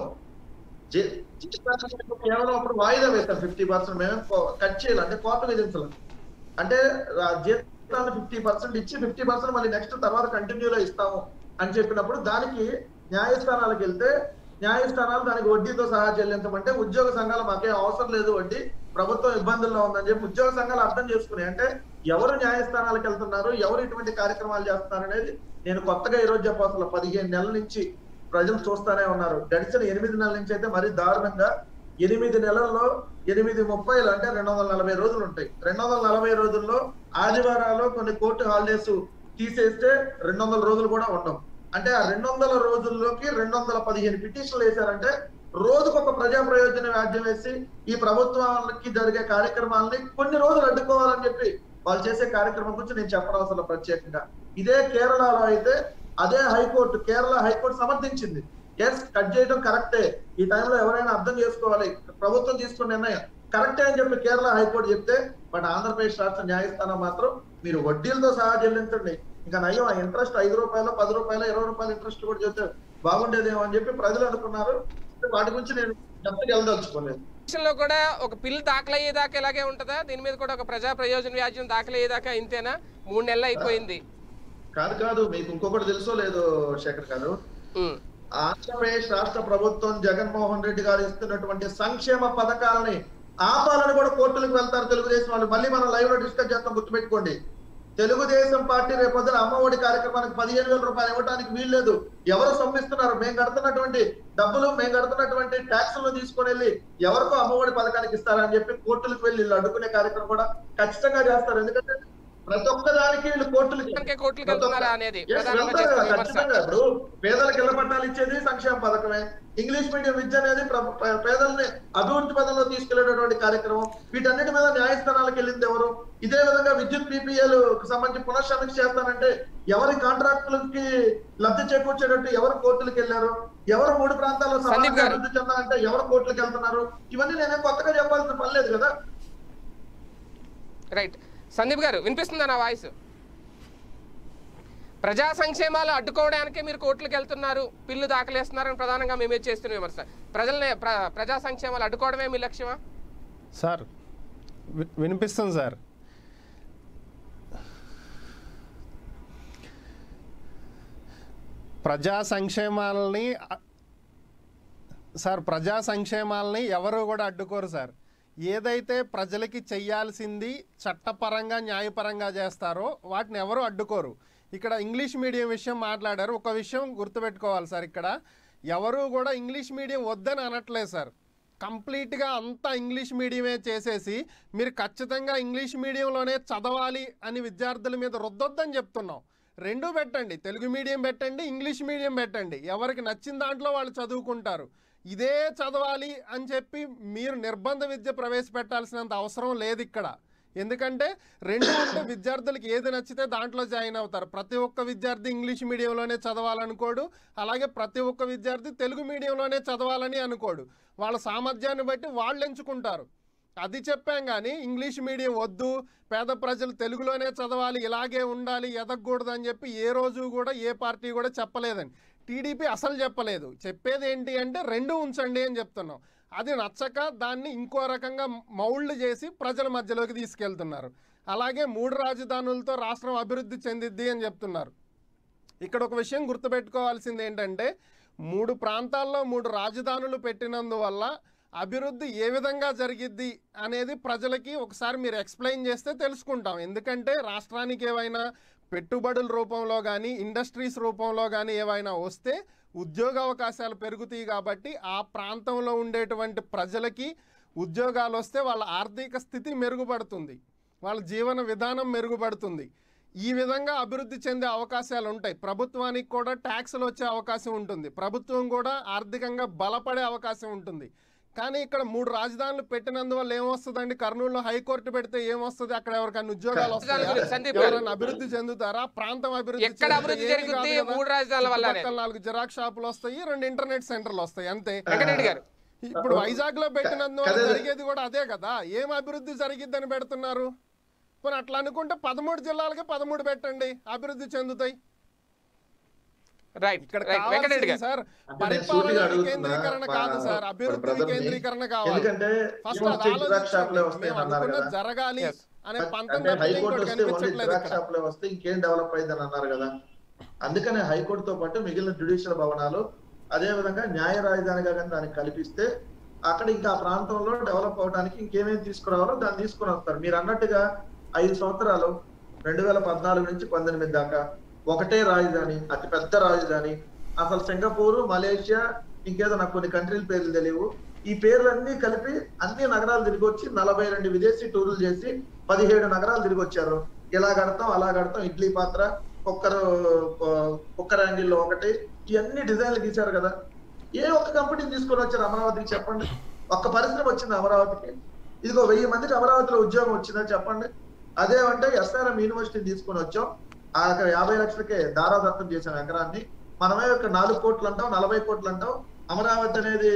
జీ- జీతాలను కేవలం అప్పుడు వాయిదా వేస్తాం ఫిఫ్టీ పర్సెంట్ మేము కట్ చేయాలి అంటే కోత విధించాలి అంటే ఆ జీతాలను ఫిఫ్టీ పర్సెంట్ ఇచ్చి ఫిఫ్టీ పర్సెంట్ మళ్ళీ నెక్స్ట్ తర్వాత కంటిన్యూలో ఇస్తాము అని చెప్పినప్పుడు దానికి న్యాయస్థానాలకు వెళ్తే న్యాయస్థానాలు దానికి వడ్డీతో సహా చెల్లించమంటే ఉద్యోగ సంఘాలు మాకేం అవసరం లేదు వడ్డీ ప్రభుత్వం ఇబ్బందుల్లో ఉందని చెప్పి ఉద్యోగ సంఘాలు అర్థం చేసుకున్నాయి అంటే ఎవరు న్యాయస్థానాలకు వెళ్తున్నారు ఎవరు ఇటువంటి కార్యక్రమాలు చేస్తున్నారు అనేది నేను కొత్తగా ఈ రోజు చెప్పవసరం పదిహేను నెలల నుంచి ప్రజలు చూస్తానే ఉన్నారు గడిచిన ఎనిమిది నెలల నుంచి అయితే మరీ దారుణంగా ఎనిమిది నెలల్లో ఎనిమిది ముప్పైలు అంటే రెండు వందల నలభై రోజులు ఉంటాయి రెండు వందల నలభై రోజుల్లో ఆదివారాలు కొన్ని కోర్టు హాలిడేస్ తీసేస్తే రెండు వందల రోజులు కూడా ఉండవు అంటే ఆ రెండు వందల రోజుల్లోకి రెండు వందల పదిహేను పిటిషన్లు వేశారంటే రోజుకు ఒక ప్రజా ప్రయోజన వ్యాజ్యం వేసి ఈ ప్రభుత్వాలకి జరిగే కార్యక్రమాలని కొన్ని రోజులు అడ్డుకోవాలని చెప్పి వాళ్ళు చేసే కార్యక్రమం గురించి నేను చెప్పనవసరం ప్రత్యేకంగా ఇదే కేరళలో అయితే అదే హైకోర్టు కేరళ హైకోర్టు సమర్థించింది ఎస్ కట్ చేయడం కరెక్టే ఈ టైంలో ఎవరైనా అర్థం చేసుకోవాలి ప్రభుత్వం తీసుకున్న నిర్ణయం కరెక్టే అని చెప్పి కేరళ హైకోర్టు చెప్తే బట్ ఆంధ్రప్రదేశ్ రాష్ట్ర న్యాయస్థానం మాత్రం మీరు వడ్డీలతో సహా చెల్లించండి ఇంకా నయ్యం ఆ ఇంట్రెస్ట్ ఐదు రూపాయలు పది రూపాయలు ఇరవై రూపాయలు ఇంట్రెస్ట్ కూడా చెప్తే బాగుండేదేమో అని చెప్పి ప్రజలు అనుకున్నారు వాటి గురించి నేను డబ్బుకి వెళ్ళదలుచుకోలేదు లో కూడా ఒక బిల్ దాఖలయ్యేదాకా ఇలాగే ఉంటుందా దీని మీద కూడా ఒక ప్రజా ప్రయోజన వ్యాజ్యం దాఖలయ్యేదాకా ఇంతేనా మూడు నెలలు అయిపోయింది కాదు కాదు మీకు ఇంకొకటి తెలుసో లేదో శేఖర్ గారు ఉమ్. ఆంధ్రప్రదేశ్ రాష్ట్ర ప్రభుత్వం జగన్మోహన్ రెడ్డి గారు ఇస్తున్నటువంటి సంక్షేమ పథకాలని ఆపాలని కూడా కోర్టులకు వెళ్తారు తెలుగుదేశం వాళ్ళు మళ్ళీ మనం లైవ్ లో డిస్కస్ చేస్తాం గుర్తుపెట్టుకోండి తెలుగుదేశం పార్టీ రేపొద్దున అమ్మఒడి కార్యక్రమానికి పదిహేను వేల రూపాయలు ఇవ్వడానికి వీల్లేదు ఎవరు సొమ్మిస్తున్నారు మేము కడుతున్నటువంటి డబ్బులు మేము కడుతున్నటువంటి ట్యాక్సులు తీసుకొని వెళ్ళి ఎవరికో అమ్మఒడి పథకానికి ఇస్తారని చెప్పి కోర్టులకు వెళ్ళి వీళ్ళు అడ్డుకునే కార్యక్రమం కూడా ఖచ్చితంగా చేస్తారు ఎందుకంటే ప్రతి ఒక్క దానికి వీళ్ళు కోర్టులకి దానికే కోర్టులకు వెళ్తున్నారా అనేది Yes, ప్రధానంగా వెళ్తారు చేస్తున్న కదా, విమర్శ ఖచ్చితంగా. ఇప్పుడు పేదలకు ఇళ్ల పట్టాలు ఇచ్చేది సంక్షేమ పథకమే ఇంగ్లీష్ మీడియం విద్య అనేది ప్ర- పే- పేదల్ని అభివృద్ధి పదంలో తీసుకెళ్లేటటువంటి కార్యక్రమం వీటన్నిటి మీద న్యాయస్థానాలకు వెళ్ళింది ఎవరు ఇదే విధంగా విద్యుత్ పీపీఎల్ సంబంధించి పునఃసమీక్ష చేస్తానంటే ఎవరి కాంట్రాక్టులకి లబ్ధి చేకూర్చేటట్టు ఎవరు కోర్టులకు వెళ్ళారు ఎవరు మూడు ప్రాంతాల్లో సందీప్ సమానంగా గారు. అభివృద్ధి చెందాలంటే ఎవరు కోర్టులకు వెళ్తున్నారు ఇవన్నీ నేనేం కొత్తగా చెప్పాల్సిన పని లేదు కదా రైట్ సందీప్ గారు వినిపిస్తుందా నా వాయిస్ ప్రజా సంక్షేమాలు అడ్డుకోవడానికే మీరు కోర్టులకు వెళ్తున్నారు పిల్లు దాఖలేస్తున్నారని ప్రధానంగా మేమే చేస్తున్న విమర్శ ప్రజల్ని ప్ర- ప్రజా సంక్షేమాలు అడ్డుకోవడమే మీ లక్ష్యమా సార్ వి- వినిపిస్తుంది సార్ ప్రజా సంక్షేమాలని అ- సార్ ప్రజా సంక్షేమాలని ఎవరు కూడా అడ్డుకోరు సార్ ఏదైతే ప్రజలకి చెయ్యాల్సింది చట్టపరంగా న్యాయపరంగా చేస్తారో వాటిని ఎవరు అడ్డుకోరు ఇక్కడ ఇంగ్లీష్ మీడియం విషయం మాట్లాడారు ఒక విషయం గుర్తుపెట్టుకోవాలి సార్ ఇక్కడ ఎవరు కూడా ఇంగ్లీష్ మీడియం వద్దని అనట్లేదు సార్ కంప్లీట్గా అంతా ఇంగ్లీష్ మీడియమే చేసేసి మీరు ఖచ్చితంగా ఇంగ్లీష్ మీడియంలోనే చదవాలి అని విద్యార్థుల మీద రుద్దొద్దని చెప్తున్నాం రెండూ పెట్టండి తెలుగు మీడియం పెట్టండి ఇంగ్లీష్ మీడియం పెట్టండి ఎవరికి నచ్చిన దాంట్లో వాళ్ళు చదువుకుంటారు ఇదే చదవాలి అని చెప్పి మీరు నిర్బంధ విద్య ప్రవేశపెట్టాల్సినంత అవసరం లేదు ఇక్కడ ఎందుకంటే రెండు ఉంటే విద్యార్థులకు ఏది నచ్చితే దాంట్లో జాయిన్ అవుతారు ప్రతి ఒక్క విద్యార్థి ఇంగ్లీష్ మీడియంలోనే చదవాలనుకోడు అలాగే ప్రతి ఒక్క విద్యార్థి తెలుగు మీడియంలోనే చదవాలని అనుకోడు వాళ్ళ సామర్థ్యాన్ని బట్టి వాళ్ళు ఎంచుకుంటారు అది చెప్పాం కానీ ఇంగ్లీష్ మీడియం వద్దు పేద ప్రజలు తెలుగులోనే చదవాలి ఇలాగే ఉండాలి ఎదగకూడదు అని చెప్పి ఏ రోజు కూడా ఏ పార్టీ కూడా చెప్పలేదని టీడీపీ అసలు చెప్పలేదు చెప్పేది ఏంటి అంటే రెండు ఉంచండి అని చెప్తున్నాం అది నచ్చక దాన్ని ఇంకో రకంగా మౌళ్ళు చేసి ప్రజల మధ్యలోకి తీసుకెళ్తున్నారు అలాగే మూడు రాజధానులతో రాష్ట్రం అభివృద్ధి చెందిద్ది అని చెప్తున్నారు ఇక్కడ ఒక విషయం గుర్తుపెట్టుకోవాల్సింది ఏంటంటే మూడు ప్రాంతాల్లో మూడు రాజధానులు పెట్టినందువల్ల అభివృద్ధి ఏ విధంగా జరిగిద్ది అనేది ప్రజలకి ఒకసారి మీరు ఎక్స్ప్లెయిన్ చేస్తే తెలుసుకుంటాం ఎందుకంటే రాష్ట్రానికి ఏవైనా పెట్టుబడుల రూపంలో కానీ ఇండస్ట్రీస్ రూపంలో కానీ ఏవైనా వస్తే ఉద్యోగ అవకాశాలు పెరుగుతాయి కాబట్టి ఆ ప్రాంతంలో ఉండేటువంటి ప్రజలకి ఉద్యోగాలు వస్తే వాళ్ళ ఆర్థిక స్థితి మెరుగుపడుతుంది వాళ్ళ జీవన విధానం మెరుగుపడుతుంది ఈ విధంగా అభివృద్ధి చెందే అవకాశాలు ఉంటాయి ప్రభుత్వానికి కూడా ట్యాక్సులు వచ్చే అవకాశం ఉంటుంది ప్రభుత్వం కూడా ఆర్థికంగా బలపడే అవకాశం ఉంటుంది కానీ ఇక్కడ మూడు రాజధానులు పెట్టినందువల్ల ఏమొస్తుందండి కర్నూలులో హైకోర్టు పెడితే ఏమొస్తుంది అక్కడ ఎవరికైనా ఉద్యోగాలు రాజధానుల గురించి వస్తాయా సందీప్ గారు. ఎవరైనా అభివృద్ధి చెందుతారా ప్రాంతం అభివృద్ధి ఎక్కడ చెందితే అభివృద్ధి ఏమీ జరుగుద్ది? కాదు కదా. మూడు రాజధానుల వల్లనే. చుట్టుపక్కల నాలుగు జిరాక్స్ షాపులు వస్తాయి రెండు ఇంటర్నెట్ సెంటర్లు వస్తాయి అంతే వెంకటరెడ్డి గారు ఇప్పుడు వైజాగ్ లో పెట్టినందువల్ల కదా- జరిగేది కూడా అదే కదా ఏం అభివృద్ధి జరిగిద్దని పెడుతున్నారు మరి అట్లా అనుకుంటే పదమూడు జిల్లాలకి పదమూడు పెట్టండి అభివృద్ధి చెందుతాయి రైట్ ఇక్కడ రైట్ వెంకటరెడ్డి కావాల్సింది గారు సార్ అంటే నేను సూటిగా పరిపాలన అడుగుతున్నా, వికేంద్రీకరణ మా- కాదు సార్ మా అభివృద్ధి brother ని. వికేంద్రీకరణ కావాలి ఎందుకంటే ఫస్ట్ ఏమో అది స్ట్రీట్ జిరాక్స్ షాపులే ఆలోచించండి వస్తాయి మేము అన్నారు అనుకున్నది కదా జరగాలి Yes. అనే పంతం అంటే తప్పితే హైకోర్టు ఇంకోటి వస్తే ఓన్లీ కనిపించట్లేదు జిరాక్స్ ఇక్కడ షాపులే వస్తే ఇంకేం డెవలప్ అయిందని అన్నారు కదా అందుకనే హైకోర్టుతో పాటు మిగిలిన జ్యుడిషియల్ భవనాలు అదే విధంగా న్యాయ రాజధానిగా కానీ దానికి కల్పిస్తే అక్కడ ఇంకా ఆ ప్రాంతంలో డెవలప్ అవడానికి ఇంకేమేమి తీసుకురావాలో దాన్ని తీసుకుని వస్తారు మీరు అన్నట్టుగా ఐదు సంవత్సరాలు రెండు వేల పద్నాలుగు నుంచి పంతొమ్మిది దాకా ఒకటే రాజధాని అతి పెద్ద రాజధాని అసలు సింగపూర్ మలేషియా ఇంకేదో నాకు కొన్ని కంట్రీల పేర్లు తెలియవు ఈ పేర్లన్నీ కలిపి అన్ని నగరాలు తిరిగి వచ్చి నలభై రెండు విదేశీ టూర్లు చేసి పదిహేడు నగరాలు తిరిగి వచ్చారు ఇలా కడతాం అలా కడతాం ఇడ్లీ పాత్ర కుక్కర్ కుక్కర్ యాంగిల్లో ఒకటి ఇవన్నీ డిజైన్లు గీశారు కదా ఏ ఒక్క కంపెనీని తీసుకొని వచ్చారు అమరావతికి చెప్పండి ఒక్క పరిశ్రమ వచ్చింది అమరావతికి ఇదిగో వెయ్యి మందికి అమరావతిలో ఉద్యోగం వచ్చిందా చెప్పండి అదేమంటే ఎస్ఆర్ఎం యూనివర్సిటీని తీసుకొని వచ్చాం ఆ అక్కడ యాభై లక్షలకే దారాదత్తం చేసాం ఎకరాన్ని మనమే ఇక్కడ నాలుగు కోట్లు అంటాం నలభై కోట్లు అంటాం అమరావతి అనేది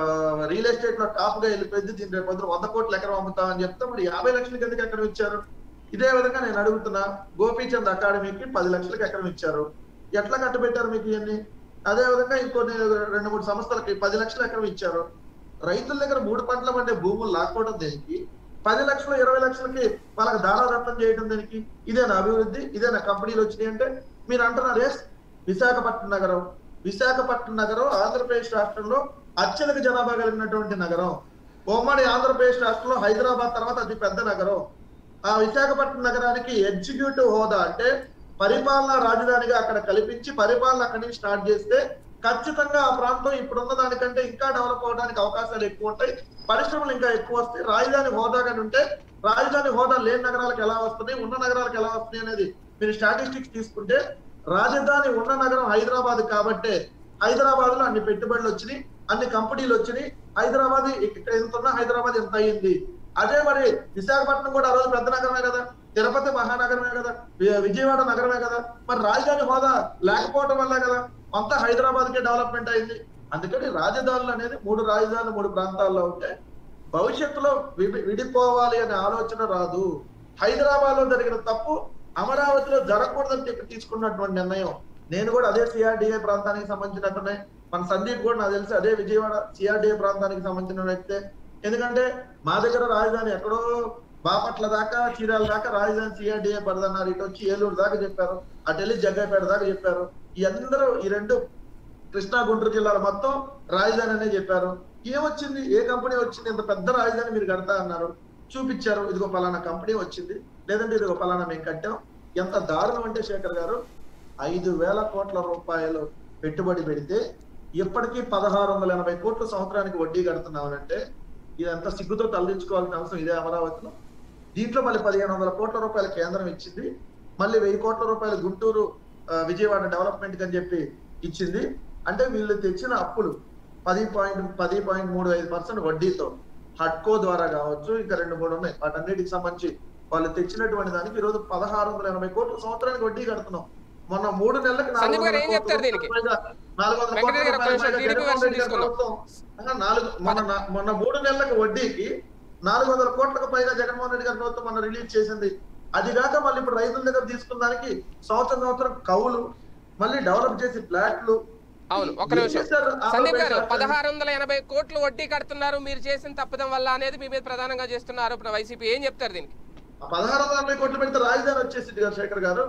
రియల్ ఎస్టేట్ లో టాప్ గా వెళ్ళిపోయింది దీని రేపు పొద్దున వంద కోట్లు ఎకరం అమ్ముతామని చెప్తే మరి యాభై లక్షలకి ఎందుకు ఎకరం ఇచ్చారు ఇదే విధంగా నేను అడుగుతున్నా గోపీచంద్ అకాడమీకి పది లక్షలకి ఎకరం ఇచ్చారు ఎట్లా కట్టబెట్టారు మీకు ఇవన్నీ అదే విధంగా ఇంకొన్ని రెండు మూడు సంస్థలకి పది లక్షల ఎకరం ఇచ్చారు రైతుల దగ్గర మూడు పంటల పండే భూములు లాక్కోవడం దేనికి పది లక్షలు ఇరవై లక్షలకి వాళ్ళకి దారాదత్తం చేయడం దేనికి ఇదేనా అభివృద్ధి ఇదేనా కంపెనీలు వచ్చినాయి అంటే మీరు అంటున్నారు "ఎస్, విశాఖపట్నం నగరం విశాఖపట్నం నగరం ఆంధ్రప్రదేశ్ రాష్ట్రంలో అత్యధిక జనాభా కలిగినటువంటి నగరం ఉమ్మడి ఆంధ్రప్రదేశ్ రాష్ట్రంలో హైదరాబాద్ తర్వాత అతి పెద్ద నగరం ఆ విశాఖపట్నం నగరానికి ఎగ్జిక్యూటివ్ హోదా అంటే పరిపాలనా రాజధానిగా అక్కడ కల్పించి పరిపాలన అక్కడి నుంచి స్టార్ట్ చేస్తే ఖచ్చితంగా ఆ ప్రాంతం ఇప్పుడున్న దానికంటే ఇంకా డెవలప్ అవడానికి అవకాశాలు ఎక్కువ ఉంటాయి పరిశ్రమలు ఇంకా ఎక్కువ వస్తాయి రాజధాని హోదా కానీ ఉంటే రాజధాని హోదా లేని నగరాలకు ఎలా వస్తున్నాయి ఉన్న నగరాలకు ఎలా వస్తున్నాయి అనేది మీరు స్టాటిస్టిక్స్ తీసుకుంటే రాజధాని ఉన్న నగరం హైదరాబాద్ కాబట్టే హైదరాబాద్ లో అన్ని పెట్టుబడులు వచ్చినాయి అన్ని కంపెనీలు వచ్చినాయి హైదరాబాద్ ఇక్కడ ఎంత ఉన్నా హైదరాబాద్ ఎంత అయ్యింది అదే మరి విశాఖపట్నం కూడా ఆ రోజు పెద్ద నగరమే కదా తిరుపతి మహానగరమే కదా వి- విజయవాడ నగరమే కదా మరి రాజధాని హోదా లేకపోవడం వల్లే కదా అంతా హైదరాబాద్ కే డెవలప్మెంట్ అయింది అందుకని రాజధానులు అనేది మూడు రాజధానులు మూడు ప్రాంతాల్లో ఉంటే భవిష్యత్తులో విడి- విడిపోవాలి అనే ఆలోచన రాదు హైదరాబాద్ లో జరిగిన తప్పు అమరావతిలో జరగకూడదని చెప్పి తీసుకున్నటువంటి నిర్ణయం నేను కూడా అదే సిఆర్డిఏ ప్రాంతానికి సంబంధించినట్టునే మన సందీప్ కూడా నాకు తెలిసి అదే విజయవాడ సిఆర్డిఏ ప్రాంతానికి సంబంధించిన వ్యక్తే ఎందుకంటే మా దగ్గర రాజధాని ఎక్కడో బాపట్ల దాకా చీరాల దాకా రాజధాని సిఆర్డిఏ పడదన్నారు ఇటు వచ్చి ఏలూరు దాకా చెప్పారు అటు వెళ్ళి జగ్గైపేట దాకా చెప్పారు ఈ అందరూ ఈ రెండు కృష్ణా గుంటూరు జిల్లాలు మొత్తం రాజధాని అనే చెప్పారు ఏమొచ్చింది ఏ కంపెనీ వచ్చింది ఇంత పెద్ద రాజధాని మీరు కడతా అన్నారు చూపించారు ఇదిగో పలానా కంపెనీ వచ్చింది లేదంటే ఇదిగో పలానా మేము కట్టాం ఎంత దారుణం అంటే శేఖర్ గారు ఐదు వేల కోట్ల రూపాయలు పెట్టుబడి పెడితే ఇప్పటికీ పదహారు వందల ఎనభై కోట్ల సంవత్సరానికి వడ్డీ కడుతున్నామనంటే ఇదంతా సిగ్గుతో తలదించుకోవాల్సిన అవసరం ఇదే అమరావతిలో దీంట్లో మళ్ళీ పదిహేను వందల కోట్ల రూపాయల కేంద్రం ఇచ్చింది మళ్ళీ వెయ్యి కోట్ల రూపాయలు గుంటూరు ఆ, విజయవాడ డెవలప్మెంట్ అని చెప్పి ఇచ్చింది అంటే వీళ్ళు తెచ్చిన అప్పులు పది పాయింట్ పది పాయింట్ మూడు ఐదు పర్సెంట్ వడ్డీతో హడ్కో ద్వారా కావచ్చు ఇంకా రెండు మూడు ఉన్నాయి వాటన్నిటికి సంబంధించి వాళ్ళు తెచ్చినటువంటి దానికి ఈ రోజు పదహారు వందల ఎనభై కోట్ల సంవత్సరానికి వడ్డీ కడుతున్నాం మొన్న మూడు నెలలకు నాలుగు సందీప్ గారు ఏం వందల చెప్తారు కోట్ల దీనికి? పైగా నాలుగు వందల వెంకటరెడ్డి గారు ఒక్క కోట్ల నిమిషం, పైగా టీడీపీ జగన్మోహన్ వర్షన్ రెడ్డి గారి తీసుకుందాం. ప్రభుత్వం ఆహా, నాలుగు మొన్న నా- మొన్న మూడు నెలలకు వడ్డీకి నాలుగు వందల కోట్లకు పైగా జగన్మోహన్ రెడ్డి గారి ప్రభుత్వం మొన్న రిలీజ్ చేసింది అది కాక మళ్ళీ ఇప్పుడు రైతుల దగ్గర తీసుకున్న దానికి సంవత్సరం సంవత్సరం కవులు మళ్ళీ డెవలప్ చేసి ఫ్లాట్లు అవును ఒక్క ఏం నిమిషం చేశారు సందీప్ ఆంధ్రప్రదేశ్ గారు రాష్ట్రానికి? పదహారు వందల ఎనభై కోట్లు వడ్డీ కడుతున్నారు మీరు చేసిన తప్పదం వల్ల అనేది మీ మీద ప్రధానంగా చేస్తున్న ఆరోపణ వైసీపీ ఏం చెప్తారు దీనికి ఆ పదహారు వందల ఎనభై కోట్లు పెడితే రాజధాని వచ్చేసింది కదా శేఖర్ గారు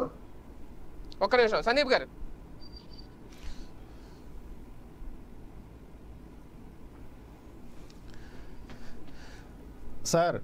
ఒక్క నిమిషం సందీప్ గారు సార్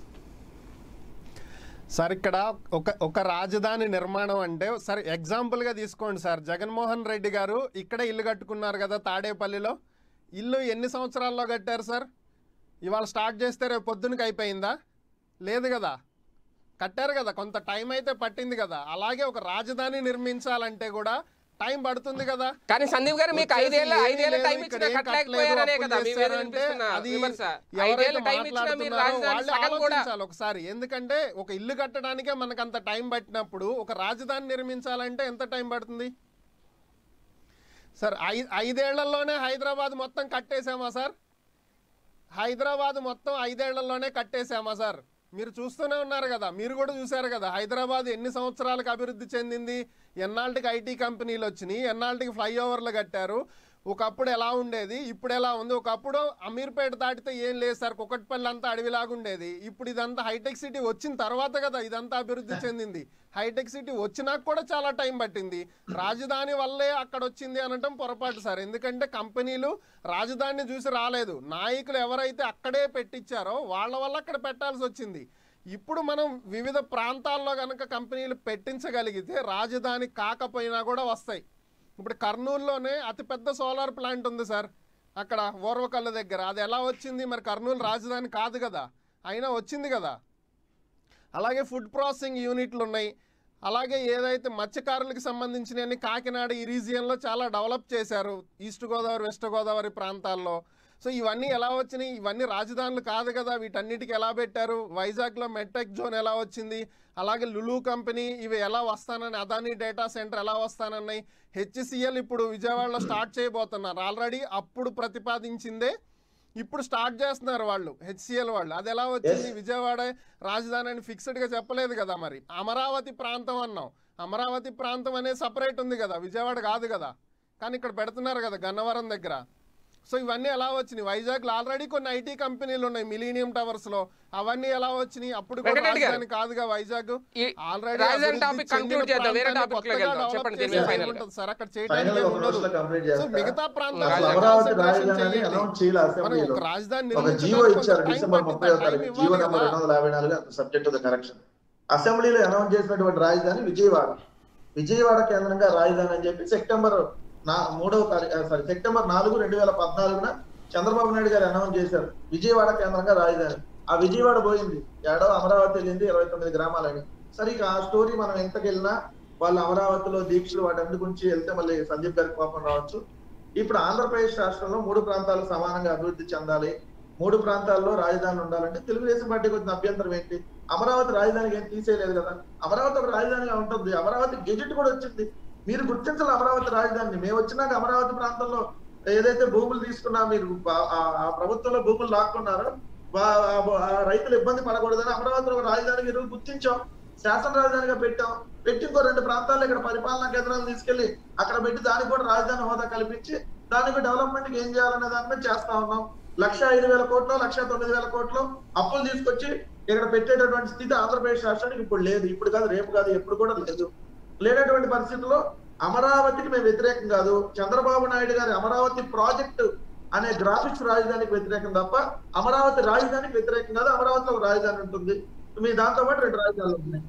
సార్ ఇక్కడ ఒక ఒక రాజధాని నిర్మాణం అంటే సార్ ఎగ్జాంపుల్గా తీసుకోండి సార్ జగన్మోహన్ రెడ్డి గారు ఇక్కడే ఇల్లు కట్టుకున్నారు కదా తాడేపల్లిలో ఇల్లు ఎన్ని సంవత్సరాల్లో కట్టారు సార్ ఇవాళ స్టార్ట్ చేస్తే రేపు పొద్దునకి అయిపోయిందా లేదు కదా కట్టారు కదా కొంత టైం అయితే పట్టింది కదా అలాగే ఒక రాజధాని నిర్మించాలంటే కూడా టైం పడుతుంది కదా కానీ సందీప్ గారు మీకు వచ్చేసి ఐదేళ్ళ ఏమీ ఐదేళ్ళ లేదు, టైం ఇక్కడ ఇచ్చినా ఏం కట్టలేకపోయారనే కట్టలేదు, కదా మీ అప్పులు మీద చేశారంటే వినిపిస్తున్న అది విమర్శ ఎవరైతే ఐదేళ్ళ టైం ఇచ్చినా మీరు మాట్లాడుతున్నారో రాజధాని వాళ్ళు సగం కూడా ఆలోచించాలి ఒకసారి ఎందుకంటే ఒక ఇల్లు కట్టడానికే మనకు అంత టైం పట్టినప్పుడు ఒక రాజధాని నిర్మించాలంటే ఎంత టైం పడుతుంది సార్ ఐ ఐదేళ్లలోనే హైదరాబాద్ మొత్తం కట్టేశామా సార్ హైదరాబాద్ మొత్తం ఐదేళ్లలోనే కట్టేశామా సార్ మీరు చూస్తూనే ఉన్నారు కదా మీరు కూడా చూశారు కదా హైదరాబాద్ ఎన్ని సంవత్సరాలకు అభివృద్ధి చెందింది ఎన్నాళ్ళకి ఐటీ కంపెనీలు వచ్చినాయి ఎన్నాళ్ళకి ఫ్లైఓవర్లు కట్టారు ఒకప్పుడు ఎలా ఉండేది ఇప్పుడు ఎలా ఉంది ఒకప్పుడు అమీర్పేట దాటితే ఏం లేదు సార్ కుకట్పల్లి అంతా అడవిలాగా ఉండేది ఇప్పుడు ఇదంతా హైటెక్ సిటీ వచ్చిన తర్వాత కదా ఇదంతా అభివృద్ధి చెందింది హైటెక్ సిటీ వచ్చినాక కూడా చాలా టైం పట్టింది రాజధాని వల్లే అక్కడ వచ్చింది అనటం పొరపాటు సార్ ఎందుకంటే కంపెనీలు రాజధానిని చూసి రాలేదు నాయకులు ఎవరైతే అక్కడే పెట్టించారో వాళ్ళ వల్ల అక్కడ పెట్టాల్సి వచ్చింది ఇప్పుడు మనం వివిధ ప్రాంతాల్లో కనుక కంపెనీలు పెట్టించగలిగితే రాజధాని కాకపోయినా కూడా వస్తాయి ఇప్పుడు కర్నూలులోనే అతిపెద్ద సోలార్ ప్లాంట్ ఉంది సార్ అక్కడ ఓర్వకల్ల దగ్గర అది ఎలా వచ్చింది మరి కర్నూలు రాజధాని కాదు కదా అయినా వచ్చింది కదా అలాగే ఫుడ్ ప్రాసెసింగ్ యూనిట్లు ఉన్నాయి అలాగే ఏదైతే మత్స్యకారులకు సంబంధించినవన్నీ కాకినాడ ఈ రీజియన్లో చాలా డెవలప్ చేశారు ఈస్ట్ గోదావరి వెస్ట్ గోదావరి ప్రాంతాల్లో సో ఇవన్నీ ఎలా వచ్చినాయి ఇవన్నీ రాజధానులు కాదు కదా వీటన్నిటికి ఎలా పెట్టారు వైజాగ్లో మెట్టెక్ జోన్ ఎలా వచ్చింది అలాగే లులు కంపెనీ ఇవి ఎలా వస్తానని అదానీ డేటా సెంటర్ ఎలా వస్తానన్నాయి హెచ్సిఎల్ ఇప్పుడు విజయవాడలో స్టార్ట్ చేయబోతున్నారు ఆల్రెడీ అప్పుడు ప్రతిపాదించిందే ఇప్పుడు స్టార్ట్ చేస్తున్నారు వాళ్ళు హెచ్సిఎల్ వాళ్ళు అది ఎలా వచ్చింది విజయవాడ రాజధాని అని ఫిక్స్డ్ గా చెప్పలేదు కదా మరి అమరావతి ప్రాంతం అన్నాం అమరావతి ప్రాంతం అనేది సపరేట్ ఉంది కదా విజయవాడ కాదు కదా కానీ ఇక్కడ పెడుతున్నారు కదా గన్నవరం దగ్గర సో ఇవన్నీ ఎలా వచ్చినాయి వైజాగ్ లో ఆల్రెడీ కొన్ని ఐటీ కంపెనీలు ఉన్నాయి మిలీనియం టవర్స్ లో అవన్నీ ఎలా వచ్చినాయి అప్పుడు కూడా వెంకటరెడ్డి గారు. రాజధాని కాదుగా వైజాగ్ ఈ ఆల్రెడీ రాజధాని అభివృద్ధి టాపిక్ చెందిన కంక్లూడ్ చేద్దాం వేరే ప్రాంతాన్ని టాపిక్ లోకి కొత్తగా వెళ్దాం డెవలప్ చెప్పండి చేసే దీని మీద ఏమి ఫైనల్ ఉంటుంది సార్ అక్కడ ఫైనల్ చేయడానికి గా ఏమి ఒక ఉండదు రోజులో కంప్లీట్ సో చేస్తా మిగతా అసలు ప్రాంతాల్లో అమరావతి కాన్సన్ట్రేషన్ రాజధాని చేయండి అనౌన్స్ చేయాలి మనం అసెంబ్లీలో ఒక రాజధాని ఒక జీవో నిర్మించడానికి ఇచ్చారు కొంత టైం డిసెంబర్ ముప్పై పట్టింది. తారీఖు టైం జీవో ఇవ్వాలి నెంబర్ కదా. రెండు వందల యాభై నాలుగు సబ్జెక్ట్ ద కరెక్షన్ అసెంబ్లీలో అనౌన్స్ చేసినటువంటి రాజధాని విజయవాడ విజయవాడ కేంద్రంగా రాజధాని అని చెప్పి సెప్టెంబర్ నా మూడవ తారీఖు సారీ సెప్టెంబర్ నాలుగు రెండు వేల పద్నాలుగున చంద్రబాబు నాయుడు గారు అనౌన్స్ చేశారు విజయవాడ కేంద్రంగా రాజధాని ఆ విజయవాడ పోయింది ఏడో అమరావతి వెళ్ళింది ఇరవై తొమ్మిది గ్రామాలని సరే ఇక ఆ స్టోరీ మనం ఎంతకెళ్ళినా వాళ్ళు అమరావతిలో దీక్షలు వాటి గురించి వెళ్తే మళ్ళీ సందీప్ గారికి కోపం రావచ్చు ఇప్పుడు ఆంధ్రప్రదేశ్ రాష్ట్రంలో మూడు ప్రాంతాలు సమానంగా అభివృద్ధి చెందాలి మూడు ప్రాంతాల్లో రాజధాని ఉండాలంటే తెలుగుదేశం పార్టీకి వచ్చిన అభ్యంతరం ఏంటి అమరావతి రాజధానికి ఏం తీసేయలేదు కదా అమరావతి ఒక రాజధానిగా ఉంటుంది అమరావతి గెజెట్ కూడా వచ్చింది మీరు గుర్తించాలి అమరావతి రాజధానిని మేము వచ్చినాక అమరావతి ప్రాంతంలో ఏదైతే భూములు తీసుకున్నా మీరు ఆ- ఆ- ఆ ప్రభుత్వంలో భూములు లాక్కున్నారో వా- ఆ- ఆ రైతులు ఇబ్బంది పడకూడదని అమరావతిలో ఒక రాజధానికి ఈరోజు గుర్తించాం శాసన రాజధానిగా పెట్టాం పెట్టి ఇంకో రెండు ప్రాంతాల్లో ఇక్కడ పరిపాలనా కేంద్రాలు తీసుకెళ్లి అక్కడ పెట్టి దానికి కూడా రాజధాని హోదా కల్పించి దానికి డెవలప్మెంట్ ఏం చేయాలనే దాని మీద చేస్తా ఉన్నాం లక్ష ఐదు వేల కోట్లు లక్ష తొమ్మిది వేల కోట్లు అప్పులు తీసుకొచ్చి ఇక్కడ పెట్టేటటువంటి స్థితి ఆంధ్రప్రదేశ్ రాష్ట్రానికి ఇప్పుడు లేదు ఇప్పుడు కాదు రేపు కాదు ఎప్పుడు కూడా లేదు లేనటువంటి పరిస్థితుల్లో అమరావతికి మేము వ్యతిరేకం కాదు చంద్రబాబు నాయుడు గారి అమరావతి ప్రాజెక్టు అనే గ్రాఫిక్స్ రాజధానికి వ్యతిరేకం తప్ప అమరావతి రాజధానికి వ్యతిరేకం కాదు అమరావతిలో ఒక రాజధాని ఉంటుంది మీ దాంతో పాటు రెండు రాజధానులు ఉన్నాయి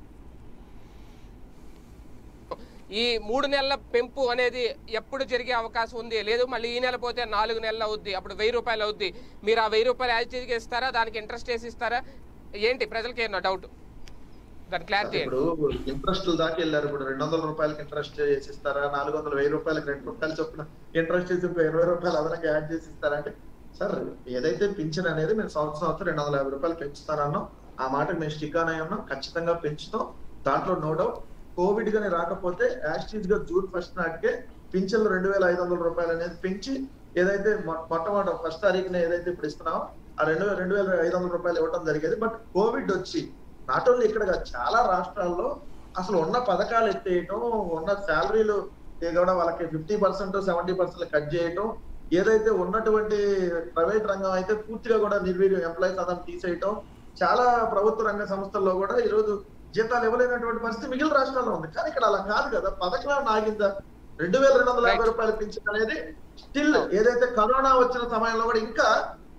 ఈ మూడు నెలల పెంపు అనేది ఎప్పుడు జరిగే అవకాశం ఉంది లేదు మళ్ళీ ఈ నెల పోతే నాలుగు నెలలు అవుద్ది అప్పుడు వెయ్యి రూపాయలు అవుద్ది మీరు ఆ వెయ్యి రూపాయలు యాజ్ చేసి ఇస్తారా దానికి ఇంట్రెస్ట్ వేసి ఇస్తారా ఏంటి ప్రజలకి ఏమన్నా డౌట్ దాని క్లారిటీ ఏంటి ఇప్పుడు ఇంట్రెస్ట్ దాకా వెళ్ళారు ఇప్పుడు రెండు వందల రూపాయలకి ఇంట్రెస్ట్ చేసి ఇస్తారా నాలుగు వందల వెయ్యి రూపాయలకి రెండు రూపాయలు చొప్పున ఇంట్రెస్ట్ చేసి ఇంకో ఇరవై రూపాయలు అదనంగా యాడ్ చేసి ఇస్తారంటే సార్ ఏదైతే పింఛన్ అనేది మేము సంవత్సరం సంవత్సరం రెండు వందల యాభై రూపాయలు పెంచుతానన్నాం ఆ మాటకు మేము స్టిక్ ఆన్ అయి ఉన్నాం ఖచ్చితంగా పెంచుతాం దాంట్లో నో డౌట్ కోవిడ్ గాని రాకపోతే యాస్టీజ్ గా జూన్ ఫస్ట్ నాటికే పింఛన్లు రెండు వేల ఐదు వందల రూపాయలు అనేది పెంచి ఏదైతే మొ- మొట్టమొదటి ఫస్ట్ తారీఖున ఏదైతే ఇప్పుడు ఇస్తున్నామో ఆ రెండు వేల రెండు వేల ఐదు వందల రూపాయలు ఇవ్వడం జరిగేది బట్ కోవిడ్ వచ్చి నాట్ ఓన్లీ ఇక్కడ కాదు, చాలా రాష్ట్రాల్లో అసలు ఉన్న పథకాలు ఎత్తేయటం ఉన్న శాలరీలు కూడా వాళ్ళకి fifty percent seventy percent cut చేయటం ఏదైతే ఉన్నటువంటి ప్రైవేట్ రంగం అయితే పూర్తిగా కూడా నిర్వీర్యం ఎంప్లాయీస్ అతను తీసేయటం చాలా ప్రభుత్వ రంగ సంస్థల్లో కూడా ఈ రోజు జీతాలు ఇవ్వలేనటువంటి పరిస్థితి మిగిలిన రాష్ట్రాల్లో ఉంది కానీ ఇక్కడ అలా కాదు కదా పథకం ఆగిందా రెండు వేల రెండు వందల యాభై Right. రూపాయలు పింఛన్ అనేది స్టిల్ ఏదైతే కరోనా వచ్చిన సమయంలో కూడా ఇంకా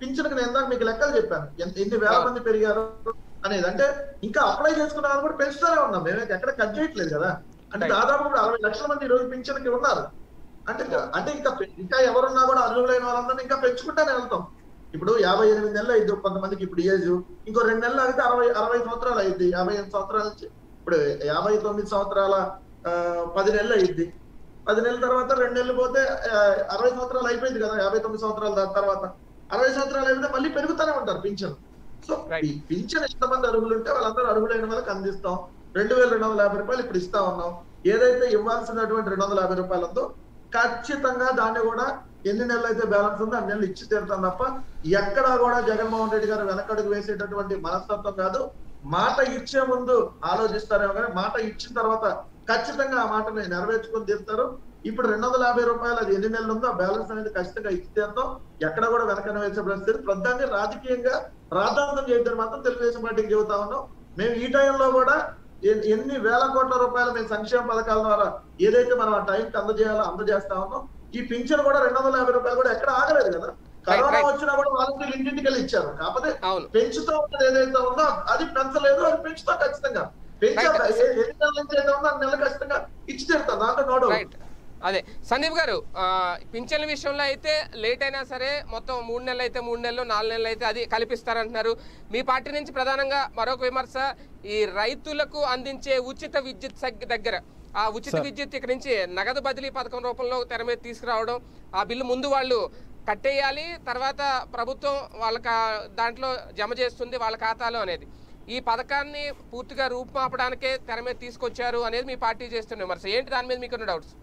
పింఛన్కి నేను ఇందాక మీకు లెక్కలు చెప్పాను ఎంత ఎన్ని వేల మంది పెరిగారు అనేది అంటే ఇంకా అప్లై చేసుకున్న వాళ్ళు కూడా పెంచుతూనే ఉన్నాం మేము ఎక్కడ కట్ చేయట్లేదు కదా అంటే Right. దాదాపు ఇప్పుడు అరవై లక్షల మంది ఈ రోజు పింఛన్కి ఉన్నారు అంటే అంటే ఇంకా పె- ఇంకా ఎవరున్నా కూడా అర్హులైన వాళ్ళందరినీ ఇంకా పెంచుకుంటానే వెళ్తాం ఇప్పుడు యాభై ఎనిమిది నెలలు అయింది కొంతమందికి ఇప్పుడు ఏజ్ ఇంకో రెండు నెలలు అయితే అరవై అరవై సంవత్సరాలు అయింది యాభై ఎనిమిది సంవత్సరాల నుంచి ఇప్పుడు యాభై తొమ్మిది సంవత్సరాల ఆ, పది నెలలు అయింది పది నెలల తర్వాత రెండు నెలలు పోతే ఆ, అరవై సంవత్సరాలు అయిపోయింది కదా యాభై తొమ్మిది సంవత్సరాల దాని తర్వాత అరవై సంవత్సరాలు అయిపోతే మళ్ళీ పెరుగుతూనే ఉంటారు పింఛన్ సో Right. ఈ పింఛన్ ఎంతమంది అర్హులు ఉంటే వాళ్ళందరూ అర్హులైన వాళ్ళకి అందిస్తాం రెండు వేల రెండు వందల యాభై రూపాయలు ఇప్పుడు ఇస్తా ఉన్నాం ఏదైతే ఇవ్వాల్సినటువంటి రెండు వందల యాభై రూపాయలు ఉందో ఖచ్చితంగా దాన్ని కూడా ఎన్ని నెలలు అయితే బ్యాలెన్స్ ఉందో అన్ని నెలలు ఇచ్చి తీరుతాం తప్ప ఎక్కడా కూడా జగన్మోహన్ రెడ్డి గారు వెనకడుగు వేసేటటువంటి మనస్తత్వం కాదు మాట ఇచ్చే ముందు ఆలోచిస్తారేమో కానీ మాట ఇచ్చిన తర్వాత ఖచ్చితంగా ఆ మాటని నెరవేర్చుకొని తీరుతారు ఇప్పుడు రెండు వందల యాభై రూపాయలు అది ఎన్ని నెలలు ఉందో ఆ బ్యాలెన్స్ అనేది ఖచ్చితంగా ఇచ్చి తీరుతాం ఎక్కడ కూడా వెనకన వేసే పరిస్థితి ప్రధాన్ని రాజకీయంగా రాద్ధాంతం చేయడం మాత్రం తెలుగుదేశం పార్టీకి చెబుతా ఉన్నాం మేము ఈ టైంలో కూడా ఎన్- ఎన్ని వేల కోట్ల రూపాయలు మేము సంక్షేమ పథకాల ద్వారా ఏదైతే మనం ఆ టైంకి అందజేయాలో అందజేస్తా ఉన్నాం ఈ పింఛన్ కూడా రెండు వందల యాభై రూపాయలు కూడా ఎక్కడ ఆగలేదు కదా కరోనా right. వచ్చినా కూడా వాలంటీర్లు ఇంటింటికి వెళ్ళి ఇచ్చారు కాకపోతే అవును పెంచుతా ఉన్నది ఏదైతే ఉందో అది పెంచలేదు అది పెంచుతా ఖచ్చితంగా పెంచాక Right. ఏ- ఎన్ని నెలల నుంచి అయితే ఉందో అన్ని నెలలు ఖచ్చితంగా ఇచ్చి తీరుతాం దాంట్లో నో డౌట్ రైట్ అదే సందీప్ గారు ఆ, పింఛన్ల విషయంలో అయితే లేట్ అయినా సరే మొత్తం మూడు నెలలు అయితే మూడు నెలలు నాలుగు నెలలు అయితే అది కల్పిస్తారంటున్నారు మీ పార్టీ నుంచి ప్రధానంగా మరొక విమర్శ ఈ రైతులకు అందించే ఉచిత విద్యుత్ సగ్- దగ్గర ఆ ఉచిత Sir. విద్యుత్ ఇక్కడ నుంచి నగదు బదిలీ పథకం రూపంలో తెర మీద తీసుకురావడం ఆ బిల్లు ముందు వాళ్ళు కట్టేయాలి తర్వాత ప్రభుత్వం వాళ్ళకి ఆ దాంట్లో జమ చేస్తుంది వాళ్ళ ఖాతాలో అనేది ఈ పథకాన్ని పూర్తిగా రూపుమాపడానికే తెర మీద తీసుకొచ్చారు అనేది మీ పార్టీ చేస్తున్న విమర్శ ఏంటి దాని మీద మీకున్న డౌట్స్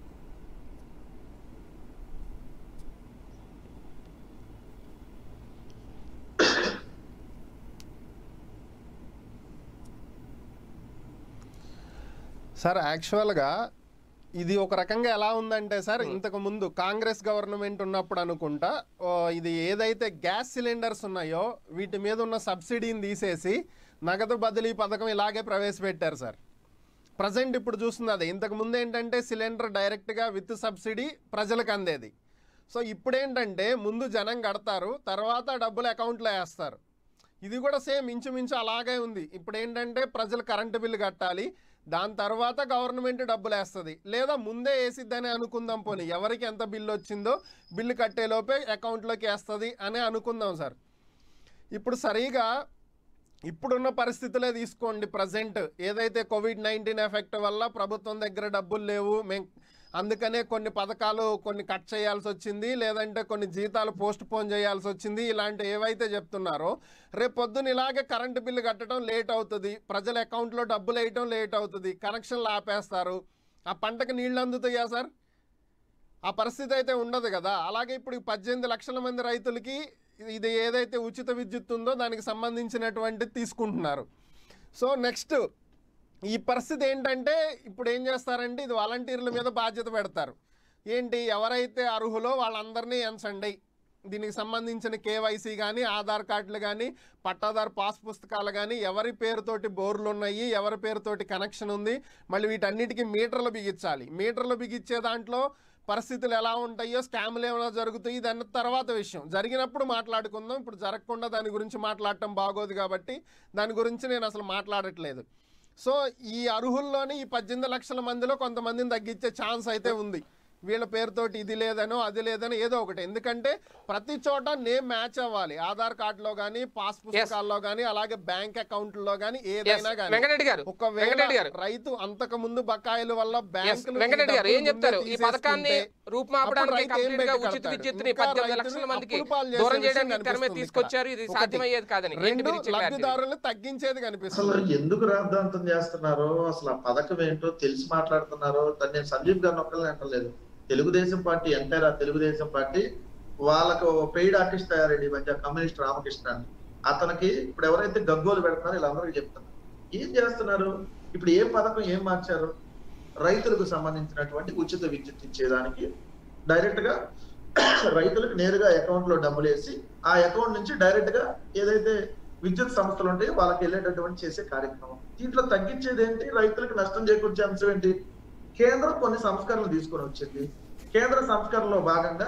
సార్ యాక్చువల్గా ఇది ఒక రకంగా ఎలా ఉందంటే సార్ ఇంతకు ముందు కాంగ్రెస్ గవర్నమెంట్ ఉన్నప్పుడు అనుకుంటా ఓ, ఇది ఏదైతే గ్యాస్ సిలిండర్స్ ఉన్నాయో వీటి మీద ఉన్న సబ్సిడీని తీసేసి నగదు బదిలీ పథకం ఇలాగే ప్రవేశపెట్టారు సార్ ప్రజెంట్ ఇప్పుడు చూస్తుంది అదే ఇంతకు ముందు ఏంటంటే సిలిండర్ డైరెక్ట్గా విత్ సబ్సిడీ ప్రజలకు అందేది సో ఇప్పుడు ఏంటంటే ముందు జనం కడతారు తర్వాత డబ్బులు అకౌంట్లో వేస్తారు ఇది కూడా సేమ్ ఇంచుమించు అలాగే ఉంది ఇప్పుడు ఏంటంటే ప్రజలు కరెంటు బిల్లు కట్టాలి దాని తర్వాత గవర్నమెంట్ డబ్బులు వేస్తుంది లేదా ముందే వేసిద్దని అనుకుందాం పోనీ ఎవరికి ఎంత బిల్లు వచ్చిందో బిల్లు కట్టేలోపే అకౌంట్లోకి వేస్తుంది అని అనుకుందాం సార్ ఇప్పుడు సరిగా ఇప్పుడున్న పరిస్థితులే తీసుకోండి ప్రజెంట్ ఏదైతే కోవిడ్ నైన్టీన్ ఎఫెక్ట్ వల్ల ప్రభుత్వం దగ్గర డబ్బులు లేవు మేం అందుకనే కొన్ని పథకాలు కొన్ని కట్ చేయాల్సి వచ్చింది లేదంటే కొన్ని జీతాలు పోస్ట్ పోన్ చేయాల్సి వచ్చింది ఇలాంటి ఏవైతే చెప్తున్నారో రేపు పొద్దున ఇలాగే కరెంటు బిల్లు కట్టడం లేట్ అవుతుంది ప్రజల అకౌంట్లో డబ్బులు వేయటం లేట్ అవుతుంది కనెక్షన్లు ఆపేస్తారు ఆ పంటకు నీళ్ళు అందుతాయా సార్ ఆ పరిస్థితి అయితే ఉండదు కదా అలాగే ఇప్పుడు ఈ పద్దెనిమిది లక్షల మంది రైతులకి ఇది ఏదైతే ఉచిత విద్యుత్ ఉందో దానికి సంబంధించినటువంటి తీసుకుంటున్నారు సో నెక్స్ట్ ఈ పరిస్థితి ఏంటంటే ఇప్పుడు ఏం చేస్తారంటే ఇది వాలంటీర్ల మీద బాధ్యత పెడతారు ఏంటి ఎవరైతే అర్హులో వాళ్ళందరినీ ఎంచండి దీనికి సంబంధించిన కేవైసీ కానీ ఆధార్ కార్డులు కానీ పట్టాదారు పాస్ పుస్తకాలు కానీ ఎవరి పేరుతోటి బోర్లు ఉన్నాయి ఎవరి పేరుతోటి కనెక్షన్ ఉంది మళ్ళీ వీటన్నిటికీ మీటర్లు బిగించాలి మీటర్లు బిగించే దాంట్లో పరిస్థితులు ఎలా ఉంటాయో స్కామ్లు ఏమైనా జరుగుతాయి ఇదన్న తర్వాత విషయం జరిగినప్పుడు మాట్లాడుకుందాం ఇప్పుడు జరగకుండా దాని గురించి మాట్లాడటం బాగోదు కాబట్టి దాని గురించి నేను అసలు మాట్లాడట్లేదు సో ఈ అర్హుల్లోని ఈ పద్దెనిమిది లక్షల మందిలో కొంతమందిని తగ్గించే ఛాన్స్ అయితే ఉంది వీళ్ళ పేరుతోటి ఇది లేదనో అది లేదనో ఏదో ఒకటి ఎందుకంటే ప్రతి చోట నేమ్ మ్యాచ్ అవ్వాలి ఆధార్ కార్డులో కానీ పాస్ పుస్తకాల్లో కానీ అలాగే బ్యాంక్ అకౌంట్లో కానీ ఏదైనా కానీ వెంకటరెడ్డి గారు ఒకవేళ వెంకటరెడ్డి గారు రైతు అంతకు ముందు బకాయిల వల్ల Yes, బ్యాంకులు వెంకటరెడ్డి గారు ఏం చెప్తారు ఈ పథకాన్ని రూపుమాపడానికి కంప్లీట్ గా ఉచిత విద్యుత్ని పద్దెనిమిది లక్షల మందికి దూరం చేయడానికి తెర మీద తీసుకొచ్చారు ఇది సాధ్యమయ్యేది కాదని ఏంటి రెండు మీరు ఇచ్చే clarity? లబ్ధిదారులు తగ్గించేది అసలు కనిపిస్తుంది ఎందుకు రాద్ధాంతం చేస్తున్నారో అసలు ఆ పథకం ఏంటో తెలిసి మాట్లాడుతున్నారో దాన్ని నేను సంజీవ్ గారిని ఒక్కరిని అంటలేదు తెలుగుదేశం పార్టీ ఎంటైర్ ఆ తెలుగుదేశం పార్టీ వాళ్ళకు పెయిడ్ ఆర్టిస్ట్ తయారండి ఈ మధ్య కమ్యూనిస్ట్ రామకృష్ణ అని అతనికి ఇప్పుడు ఎవరైతే గగ్గోలు పెడుతున్నారో వీళ్ళందరికీ చెప్తున్నారు ఏం చేస్తున్నారు ఇప్పుడు ఏ పథకం ఏం మార్చారు రైతులకు సంబంధించినటువంటి ఉచిత విద్యుత్ ఇచ్చేదానికి డైరెక్ట్ గా రైతులకు నేరుగా అకౌంట్ లో డబ్బులు వేసి ఆ అకౌంట్ నుంచి డైరెక్ట్ గా ఏదైతే విద్యుత్ సంస్థలు ఉంటాయో వాళ్ళకి వెళ్ళేటటువంటి చేసే కార్యక్రమం దీంట్లో తగ్గించేది ఏంటి రైతులకు నష్టం చేకూర్చే అంశం ఏంటి కేంద్రం కొన్ని సంస్కరణలు తీసుకొని వచ్చింది కేంద్ర సంస్కరణలో భాగంగా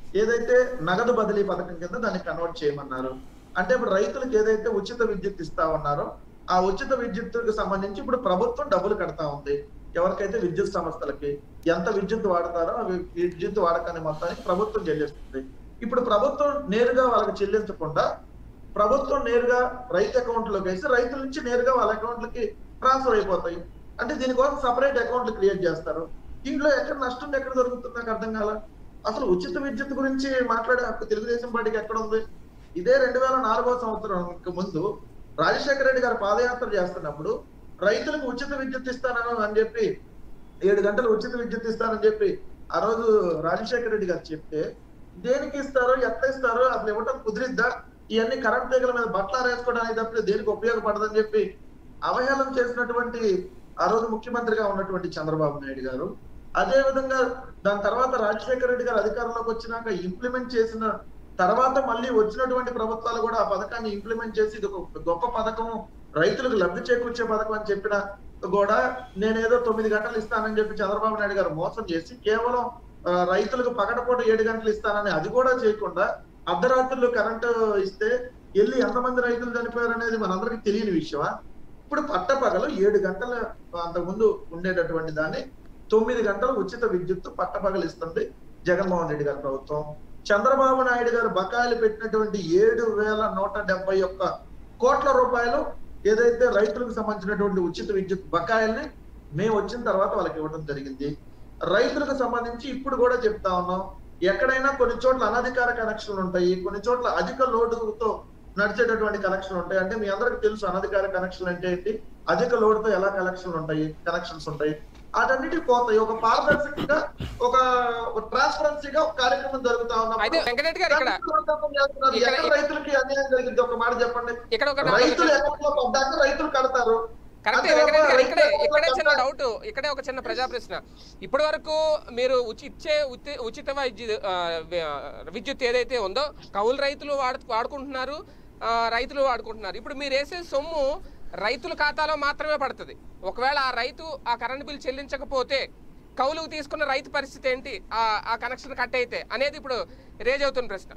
ఏదైతే నగదు బదిలీ పథకం కింద దాన్ని కన్వర్ట్ చేయమన్నారు అంటే ఇప్పుడు రైతులకు ఏదైతే ఉచిత విద్యుత్ ఇస్తా ఉన్నారో ఆ ఉచిత విద్యుత్తుకు సంబంధించి ఇప్పుడు ప్రభుత్వం డబ్బులు కడతా ఉంది ఎవరికైతే విద్యుత్ సంస్థలకి ఎంత విద్యుత్ వాడతారో ఆ వి- విద్యుత్ వాడకాన్ని మొత్తానికి ప్రభుత్వం చెల్లిస్తుంది ఇప్పుడు ప్రభుత్వం నేరుగా వాళ్ళకి చెల్లించకుండా ప్రభుత్వం నేరుగా రైతు అకౌంట్ లోకి వేసి రైతుల నుంచి నేరుగా వాళ్ళ అకౌంట్లకి ట్రాన్స్ఫర్ అయిపోతాయి అంటే దీనికోసం సపరేట్ అకౌంట్లు క్రియేట్ చేస్తారు దీంట్లో ఎక్కడ నష్టం ఎక్కడ దొరుకుతుంది నాకు అర్థం కాల అసలు ఉచిత విద్యుత్ గురించి మాట్లాడే హక్కు తెలుగుదేశం పార్టీకి ఎక్కడ ఉంది ఇదే రెండు వేల నాలుగో సంవత్సరం ముందు రాజశేఖర రెడ్డి గారు పాదయాత్ర చేస్తున్నప్పుడు రైతులకు ఉచిత విద్యుత్ ఇస్తానని అని చెప్పి ఏడు గంటలు ఉచిత విద్యుత్ ఇస్తానని చెప్పి ఆ రోజు రాజశేఖర రెడ్డి గారు చెప్తే దేనికి ఇస్తారో ఎట్లా ఇస్తారో అసలు ఇవ్వటం కుదిరిద్దా ఇవన్నీ కరెంట్ తీగల మీద బట్టలు వేసుకోవడానికి తప్పితే దేనికి ఉపయోగపడదని చెప్పి అవహేళన చేసినటువంటి ఆ రోజు ముఖ్యమంత్రిగా ఉన్నటువంటి చంద్రబాబు నాయుడు గారు అదే విధంగా దాని తర్వాత రాజశేఖర రెడ్డి గారు అధికారంలోకి వచ్చినాక ఇంప్లిమెంట్ చేసిన తర్వాత మళ్ళీ వచ్చినటువంటి ప్రభుత్వాలు కూడా ఆ పథకాన్ని ఇంప్లిమెంట్ చేసి ఇది ఒక గొప్ప పథకం రైతులకు లబ్ధి చేకూర్చే పథకం అని చెప్పిన కూడా నేనేదో తొమ్మిది గంటలు ఇస్తానని చెప్పి చంద్రబాబు నాయుడు గారు మోసం చేసి కేవలం ఆ, రైతులకు పగటపూట ఏడు గంటలు ఇస్తానని అది కూడా చేయకుండా అర్ధరాత్రులు కరెంటు ఇస్తే వెళ్ళి ఎంతమంది రైతులు చనిపోయారు అనేది మనందరికీ తెలియని విషయమా ఇప్పుడు పట్టపగలు ఏడు గంటల అంతకుముందు ఉండేటటువంటి దాన్ని తొమ్మిది గంటలు ఉచిత విద్యుత్ పట్టపగలు ఇస్తుంది జగన్మోహన్ రెడ్డి గారి ప్రభుత్వం చంద్రబాబు నాయుడు గారు బకాయిలు పెట్టినటువంటి ఏడు వేల నూట డెబ్బై ఒక్క కోట్ల రూపాయలు ఏదైతే రైతులకు సంబంధించినటువంటి ఉచిత విద్యుత్ బకాయిల్ని మేము వచ్చిన తర్వాత వాళ్ళకి ఇవ్వడం జరిగింది రైతులకు సంబంధించి ఇప్పుడు కూడా చెప్తా ఉన్నాం ఎక్కడైనా కొన్ని చోట్ల అనధికార కనెక్షన్లు ఉంటాయి కొన్ని చోట్ల అధిక లోడుతో నడిచేటటువంటి కనెక్షన్ ఉంటాయి అంటే మీ అందరికి తెలుసు అనధికార కనెక్షన్ అంటే ఏంటి అధిక లోడ్ తో ఎలా కనెక్షన్ ఉంటాయి కనెక్షన్స్ ఉంటాయి వాటన్నిటి పోతాయి ఒక పారదర్శకంగా ఒక ట్రాన్స్పరెన్సీగా ఒక కార్యక్రమం జరుగుతా అయితే ఉన్నప్పుడు వెంకటరెడ్డి గారు ఇక్కడ చేస్తున్నారు. ఇక్కడ- ఎక్కడ రైతులకి అన్యాయం జరిగింది ఒక మాట చెప్పండి ఇక్కడ ఒక రైతులు అకౌంట్ లో పడ్డాక రైతులు కడతారు కరెక్టే అంతే తప్ప వెంకటరెడ్డి గారు ఇక్కడే రైతుల ఇక్కడే అకౌంట్ చిన్న లో డౌట్ ఇక్కడే ఒక చిన్న ప్రజా ప్రశ్న ఇప్పటి వరకు మీరు ఉచి- ఇచ్చే ఉచి- ఉచిత వైద్యు ఆ, వి- ఆ, విద్యుత్ ఏదైతే ఉందో కౌలు రైతులు వాడు వాడుకుంటున్నారు ఆ, రైతులు వాడుకుంటున్నారు ఇప్పుడు మీరు వేసే సొమ్ము రైతుల ఖాతాలో మాత్రమే పడుతుంది ఒకవేళ ఆ రైతు ఆ కరెంట్ బిల్ చెల్లించకపోతే కౌలుకు తీసుకున్న రైతు పరిస్థితి ఏంటి ఆ ఆ కనెక్షన్ కట్ అయితే అనేది ఇప్పుడు రేజ్ అవుతున్న ప్రశ్న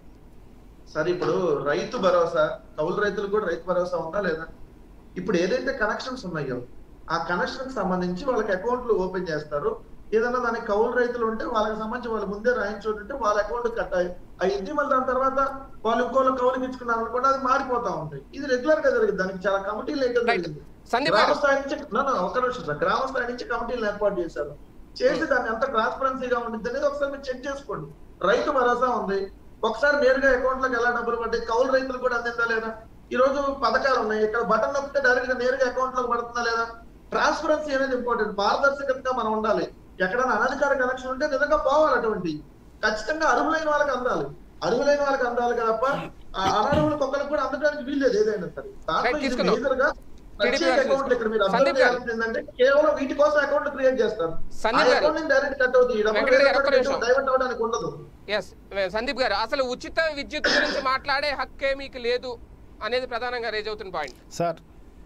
సరే ఇప్పుడు రైతు భరోసా కౌలు రైతులకు కూడా రైతు భరోసా ఉందా లేదా ఇప్పుడు ఏదైతే కనెక్షన్స్ ఉన్నాయో ఆ కనెక్షన్ కి సంబంధించి వాళ్ళకి అకౌంట్లు ఓపెన్ చేస్తారు ఏదైనా దానికి కౌలు రైతులు ఉంటే వాళ్ళకి సంబంధించి వాళ్ళు ముందే రాయించుంటే వాళ్ళ అకౌంట్ కట్ అయ్యి అయింది మళ్ళీ దాని తర్వాత వాళ్ళు ఇంకోళ్ళు కౌలుకి ఇచ్చుకున్నారు అనుకోండి అది మారిపోతా ఉంటాయి ఇది రెగ్యులర్ గా జరిగింది దానికి చాలా కమిటీలు వేయడం Right. జరిగింది సందీప్ గ్రామ గారు స్థాయి నుంచి no, no, ఒక్క నిమిషం సార్ గ్రామ స్థాయి నుంచి కమిటీలు ఏర్పాటు చేశారు చేసి దాన్ని ఎంత ట్రాన్స్పరెన్సీగా ఉంటుంది అనేది ఒకసారి మీరు చెక్ చేసుకోండి రైతు భరోసా ఉంది ఒకసారి నేరుగా అకౌంట్ లోకి ఎలా డబ్బులు పడ్డాయి కౌలు రైతులు కూడా అందిందా లేదా ఈ రోజు పథకాలు ఉన్నాయి ఇక్కడ బటన్ నొక్కితే డైరెక్ట్ గా నేరుగా అకౌంట్ లోకి పడుతుందా లేదా ట్రాన్స్పరెన్సీ అనేది ఇంపార్టెంట్ పారదర్శకతగా మనం ఉండాలి ఎక్కడైనా అనధికార కనెక్షన్ ఉంటే నిజంగా పోవాలి అటువంటి ఖచ్చితంగా అర్హులైన వాళ్ళకి అందాలి అర్హులైన వాళ్ళకి అందాలి తప్ప ఆ అనర్హులకు ఒక్కరికి కూడా అందడానికి వీల్లేదు ఏదైనా సరే దాంట్లో Right, ఇది తీసుకుందాం. మేజర్ గా TDP ప్రత్యేక గారు అకౌంట్ ఇక్కడ మీరు సందీప్ అబ్జర్వ్ గారు. చేయాల్సింది ఏంటంటే కేవలం వీటి కోసం అకౌంట్ క్రియేట్ చేస్తారు సందీప్ గారు. అకౌంట్ నుంచి డైరెక్ట్ కట్ అవుతుంది ఈ డబ్బులు వెంకటరెడ్డి గారు, ఒక్క వేరే నిమిషం. డైవర్ట్ అవడానికి ఉండదు ఎస్ సందీప్ గారు అసలు ఉచిత విద్యుత్ గురించి మాట్లాడే హక్కే మీకు లేదు అనేది ప్రధానంగా రేజ్ అవుతున్న పాయింట్ సార్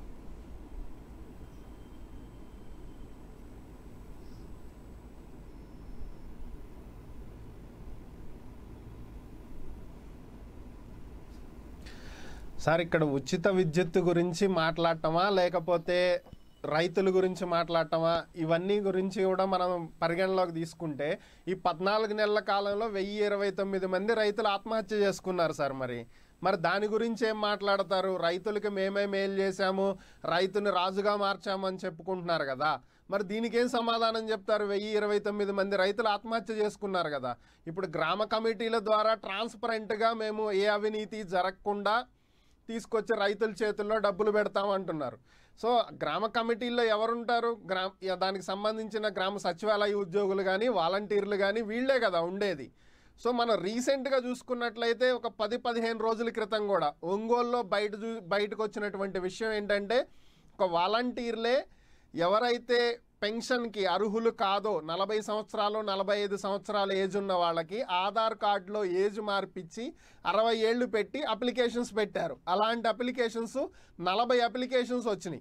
సార్ ఇక్కడ ఉచిత విద్యుత్ గురించి మాట్లాడటమా లేకపోతే రైతుల గురించి మాట్లాడటమా ఇవన్నీ గురించి కూడా మనం పరిగణలోకి తీసుకుంటే ఈ పద్నాలుగు నెలల కాలంలో వెయ్యి ఇరవై తొమ్మిది మంది రైతులు ఆత్మహత్య చేసుకున్నారు సార్ మరి మరి దాని గురించి ఏం మాట్లాడతారు రైతులకి మేమే మేలు చేశాము రైతుని రాజుగా మార్చామని చెప్పుకుంటున్నారు కదా మరి దీనికి ఏం సమాధానం చెప్తారు వెయ్యి ఇరవై తొమ్మిది మంది రైతులు ఆత్మహత్య చేసుకున్నారు కదా ఇప్పుడు గ్రామ కమిటీల ద్వారా ట్రాన్స్పరెంట్గా మేము ఏ అవినీతి జరగకుండా తీసుకొచ్చి రైతుల చేతుల్లో డబ్బులు పెడతామంటున్నారు సో గ్రామ కమిటీల్లో ఎవరుంటారు గ్రామ ఇక దానికి సంబంధించిన గ్రామ సచివాలయ ఉద్యోగులు కానీ వాలంటీర్లు కానీ వీళ్ళే కదా ఉండేది సో మనం రీసెంట్గా చూసుకున్నట్లయితే ఒక పది పదిహేను రోజుల క్రితం కూడా ఒంగోలులో బయట చూ బయటకు వచ్చినటువంటి విషయం ఏంటంటే ఒక వాలంటీర్లే ఎవరైతే పెన్షన్కి అర్హులు కాదో నలభై సంవత్సరాలు నలభై ఐదు సంవత్సరాల ఏజ్ ఉన్న వాళ్ళకి ఆధార్ కార్డులో ఏజ్ మార్పిచ్చి అరవై ఏళ్ళు పెట్టి అప్లికేషన్స్ పెట్టారు అలాంటి అప్లికేషన్స్ నలభై అప్లికేషన్స్ వచ్చినాయి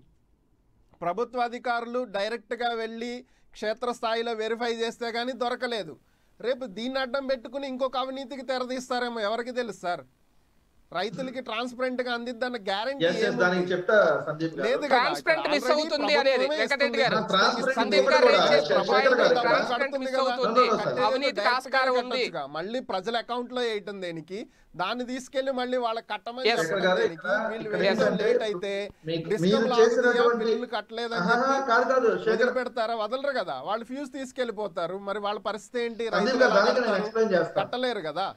ప్రభుత్వ అధికారులు డైరెక్ట్గా వెళ్ళి క్షేత్రస్థాయిలో వెరిఫై చేస్తే కానీ దొరకలేదు రేపు దీన్ని అడ్డం పెట్టుకుని ఇంకొక అవినీతికి తెరదీస్తారేమో ఎవరికి తెలుసు సార్ రైతులకి ట్రాన్స్పరెంట్ గా అందిద్దన్న గ్యారంటీ ఎస్ ఎస్ దానికి చెప్తా సందీప్ గారు లేదు కదా, ట్రాన్స్పరెంట్ ఇక్కడ మిస్ already అవుతుంది ప్రభుత్వమే అనేది ఇస్తుంది. వెంకటరెడ్డి గారు ఆ, transparent సందీప్ ఇప్పుడు గారు కూడా ఏం చేసిన శేఖర్ point గారు ట్రాన్స్పరెంట్ మిస్ అవుతుంది No, no, no, sir. అవినీతికి ఆస్కారం ఉంది కట్టొచ్చుగా. మళ్ళీ ప్రజల అకౌంట్ లో వేయటం దేనికి దాన్ని తీసుకెళ్లి మళ్ళీ వాళ్ళకి కట్టమని Yes. చెప్పడం గారు, దేనికి? ఇక్కడ- వీళ్ళు ఇక్కడ వేయడం ఏంటంటే లేట్ అయితే మీకు- డిస్కమ్ మీరు లాగుతాయా, చేసినటువంటి- బిల్లులు కట్టలేదని ఆహా, చెప్పి కాదు కాదు శేఖర్ వదిలిపెడతారా వదలరు కదా వాళ్ళు ఫ్యూజ్ తీసుకెళ్లిపోతారు మరి వాళ్ళ పరిస్థితి ఏంటి సందీప్ రైతులు గారు ఎలా దానికి నేను కడతారు? ఎక్స్ప్లెయిన్ చేస్తాను కట్టలేరు కదా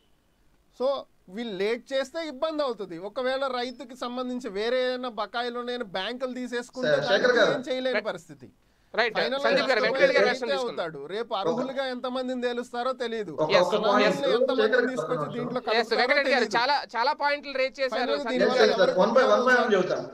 సో వీళ్ళు లేట్ చేస్తే ఇబ్బంది అవుతుంది ఒకవేళ రైతుకి సంబంధించి వేరే ఏమైనా బకాయిలు నేను బ్యాంకులు తీసేసుకుంటే శేఖర్ దానికి గారు. ఏం చేయలేని పరిస్థితి రైట్ Final గా సందీప్ గారు కష్టపడి వెంకటరెడ్డి గారు రైతే version తీసుకుందాం అవుతాడు రేపు అర్హులుగా ఎంత మందిని తేలుస్తారో తెలియదు ఒక- Yes, ఒక yes. point ఎంత మందిని శేఖర్ తీసుకొచ్చి గారు దీంట్లో ఎస్ కలుపుతారో వెంకటరెడ్డి గారు తెలీదు. చాలా చాలా పాయింట్లు రేట్ చేశారు Final గా సందీప్ దీనివల్ల గారు Yes, yes, sir. One by one by one చెబుతాను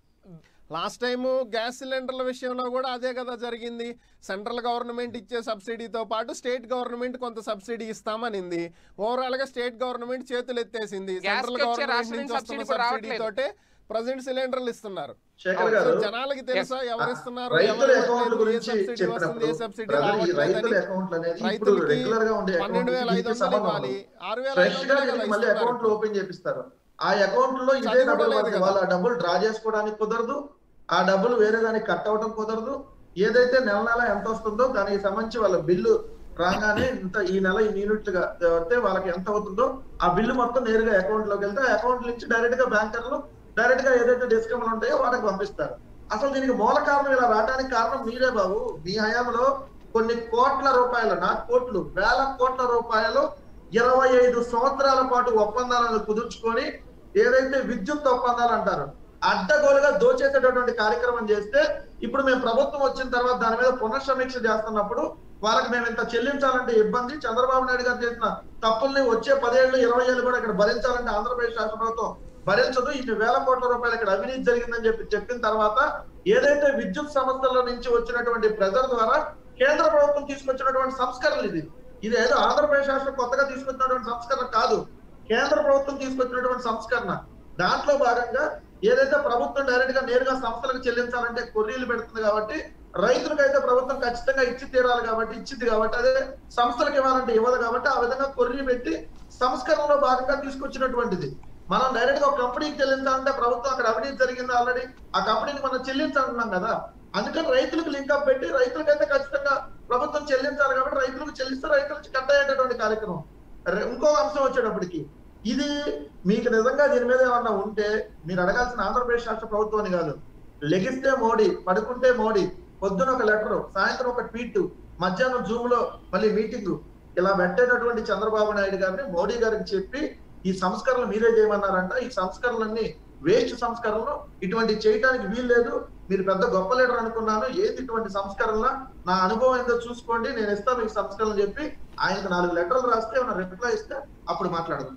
లాస్ట్ టైం గ్యాస్ సిలిండర్ల విషయంలో కూడా అదే కదా జరిగింది సెంట్రల్ గవర్నమెంట్ ఇచ్చే సబ్సిడీతో పాటు స్టేట్ గవర్నమెంట్ కొంత సబ్సిడీ ఇస్తామనింది ఓవరాల్ గా స్టేట్ గవర్నమెంట్ చేతులు ఎత్తేసింది Gas సెంట్రల్ కి వచ్చే గవర్నమెంట్ రాష్ట్రం నుంచి నుంచి వస్తున్న subsidy కూడా సబ్సిడీ రావట్లేదు. తోటే ప్రజెంట్ సిలిండర్లు ఇస్తున్నారు శేఖర్ సో గారు జనాలకి తెలుసా ఎవరు ఇస్తున్నారు రైతుల ఎవరు అకౌంట్ల ఇవ్వట్లేదు, ఏ గురించి సబ్సిడీ వస్తుంది చెప్పినప్పుడు ఏ సబ్సిడీ brother, ఈ రైతుల రావట్లేదని అకౌంట్లు అనేది ఇప్పుడు రైతులకి రెగ్యులర్ గా ఉండే పన్నెండు వేల ఐదు అకౌంట్ వందలు ఇవ్వాలి ఆరు వేల ఐదు ఫ్రెష్ గా వందలు దీనికి మళ్ళీ ఇస్తున్నారు. అకౌంట్లు ఓపెన్ చేపిస్తారు ఆ అకౌంట్ లో ఇదే అది కూడా డబ్బులు లేదు పడతాయి. కదా. వాళ్ళు ఆ డబ్బులు డ్రా చేసుకోవడానికి కుదరదు ఆ డబ్బులు వేరే దానికి కట్ అవడం కుదరదు ఏదైతే నెల నెల ఎంత వస్తుందో దానికి సంబంధించి వాళ్ళ బిల్లు రాగానే ఇంత ఈ నెల ఈ యూనిట్లుగా అయితే వాళ్ళకి ఎంత అవుతుందో ఆ బిల్లు మొత్తం నేరుగా అకౌంట్ లోకి వెళ్తే అకౌంట్ నుంచి డైరెక్ట్ గా బ్యాంకర్లు డైరెక్ట్ గా ఏదైతే డిస్కమ్లు ఉంటాయో వాళ్ళకి పంపిస్తారు అసలు దీనికి మూల కారణం ఇలా రావడానికి కారణం మీరే బాబు మీ హయాంలో కొన్ని కోట్ల రూపాయలు నా కోట్లు వేల కోట్ల రూపాయలు ఇరవై ఐదు సంవత్సరాల పాటు ఒప్పందాలను కుదుర్చుకొని ఏదైతే విద్యుత్ ఒప్పందాలు అంటారు అడ్డగోలుగా దోచేసేటటువంటి కార్యక్రమం చేస్తే ఇప్పుడు మేము ప్రభుత్వం వచ్చిన తర్వాత దాని మీద పునఃసమీక్ష చేస్తున్నప్పుడు వాళ్ళకి మేము ఇంత చెల్లించాలంటే ఇబ్బంది చంద్రబాబు నాయుడు గారు చేసిన తప్పుల్ని వచ్చే పదేళ్ళు ఇరవై ఏళ్ళు కూడా ఇక్కడ భరించాలంటే ఆంధ్రప్రదేశ్ రాష్ట్ర ప్రభుత్వం భరించదు ఇన్ని వేల కోట్ల రూపాయలు ఇక్కడ అవినీతి జరిగిందని చెప్పి చెప్పిన తర్వాత ఏదైతే విద్యుత్ సంస్థల నుంచి వచ్చినటువంటి ప్రెజర్ ద్వారా కేంద్ర ప్రభుత్వం తీసుకొచ్చినటువంటి సంస్కరణలు ఇది ఇది ఏదో ఆంధ్రప్రదేశ్ రాష్ట్రం కొత్తగా తీసుకొచ్చినటువంటి సంస్కరణ కాదు కేంద్ర ప్రభుత్వం తీసుకొచ్చినటువంటి సంస్కరణ దాంట్లో భాగంగా ఏదైతే ప్రభుత్వం డైరెక్ట్ గా నేరుగా సంస్థలకు చెల్లించాలంటే కొర్రీలు పెడుతుంది కాబట్టి రైతులకైతే ప్రభుత్వం ఖచ్చితంగా ఇచ్చి తీరాలి కాబట్టి ఇచ్చింది కాబట్టి అదే సంస్థలకు ఇవ్వాలంటే ఇవ్వదు కాబట్టి ఆ విధంగా కొర్రీ పెట్టి సంస్కరణలో భాగంగా తీసుకొచ్చినటువంటిది మనం డైరెక్ట్ గా ఒక కంపెనీకి చెల్లించాలంటే ప్రభుత్వం అక్కడ అవినీతి జరిగింది ఆల్రెడీ ఆ కంపెనీకి మనం చెల్లించాలన్నాం కదా అందుకని రైతులకు లింకప్ పెట్టి రైతులకైతే ఖచ్చితంగా ప్రభుత్వం చెల్లించాలి కాబట్టి రైతులకు చెల్లిస్తే రైతుల నుంచి కట్ అయ్యేటటువంటి కార్యక్రమం రె- ఇంకో అంశం వచ్చేటప్పటికి ఇది మీకు నిజంగా దీని మీద ఏమన్నా ఉంటే మీరు అడగాల్సిన ఆంధ్రప్రదేశ్ రాష్ట్ర ప్రభుత్వాన్ని కాదు లెగిస్తే మోడీ పడుకుంటే మోడీ పొద్దున ఒక లెటర్ సాయంత్రం ఒక ట్వీట్ మధ్యాహ్నం జూమ్ లో మళ్ళీ మీటింగ్ ఇలా పెట్టేటటువంటి చంద్రబాబు నాయుడు గారిని మోడీ గారికి చెప్పి ఈ సంస్కరణలు మీరే చేయమన్నారంట ఈ సంస్కరణలన్నీ వేస్ట్ సంస్కరణలు ఇటువంటి చేయడానికి వీల్లేదు మీరు పెద్ద గొప్ప లీడర్ అనుకున్నాను ఏది ఇటువంటి సంస్కరణ నా అనుభవం ఏందో చూసుకోండి నేను ఇస్తాను మీకు సంస్కరణలు చెప్పి ఆయనకు నాలుగు లెటర్లు రాస్తే ఏమైనా రిప్లై ఇస్తే అప్పుడు మాట్లాడదాం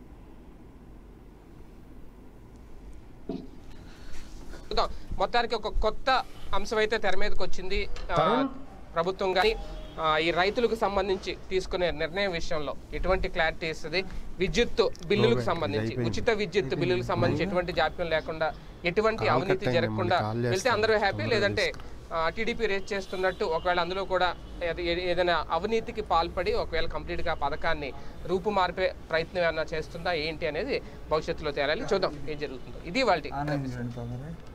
చూద్దాం మొత్తానికి ఒక కొత్త అంశం అయితే తెర మీదకి వచ్చింది ఆ, ప్రభుత్వం కానీ ఈ రైతులకు సంబంధించి తీసుకునే నిర్ణయం విషయంలో ఎటువంటి క్లారిటీ ఇస్తుంది విద్యుత్ బిల్లులకు సంబంధించి ఉచిత విద్యుత్ బిల్లులకు సంబంధించి ఎటువంటి జాప్యం లేకుండా ఎటువంటి అవినీతి జరగకుండా వెళ్తే అందరూ హ్యాపీ లేదంటే టీడీపీ రేట్ చేస్తున్నట్టు ఒకవేళ అందులో కూడా ఏది- ఏ- ఏదైనా అవినీతికి పాల్పడి ఒకవేళ కంప్లీట్గా పథకాన్ని రూపుమార్పే ప్రయత్నం ఏమైనా చేస్తుందా ఏంటి అనేది భవిష్యత్తులో తేలాలి చూద్దాం ఏం జరుగుతుందో ఇది వాళ్ళ ఆనందించండి తొందరగా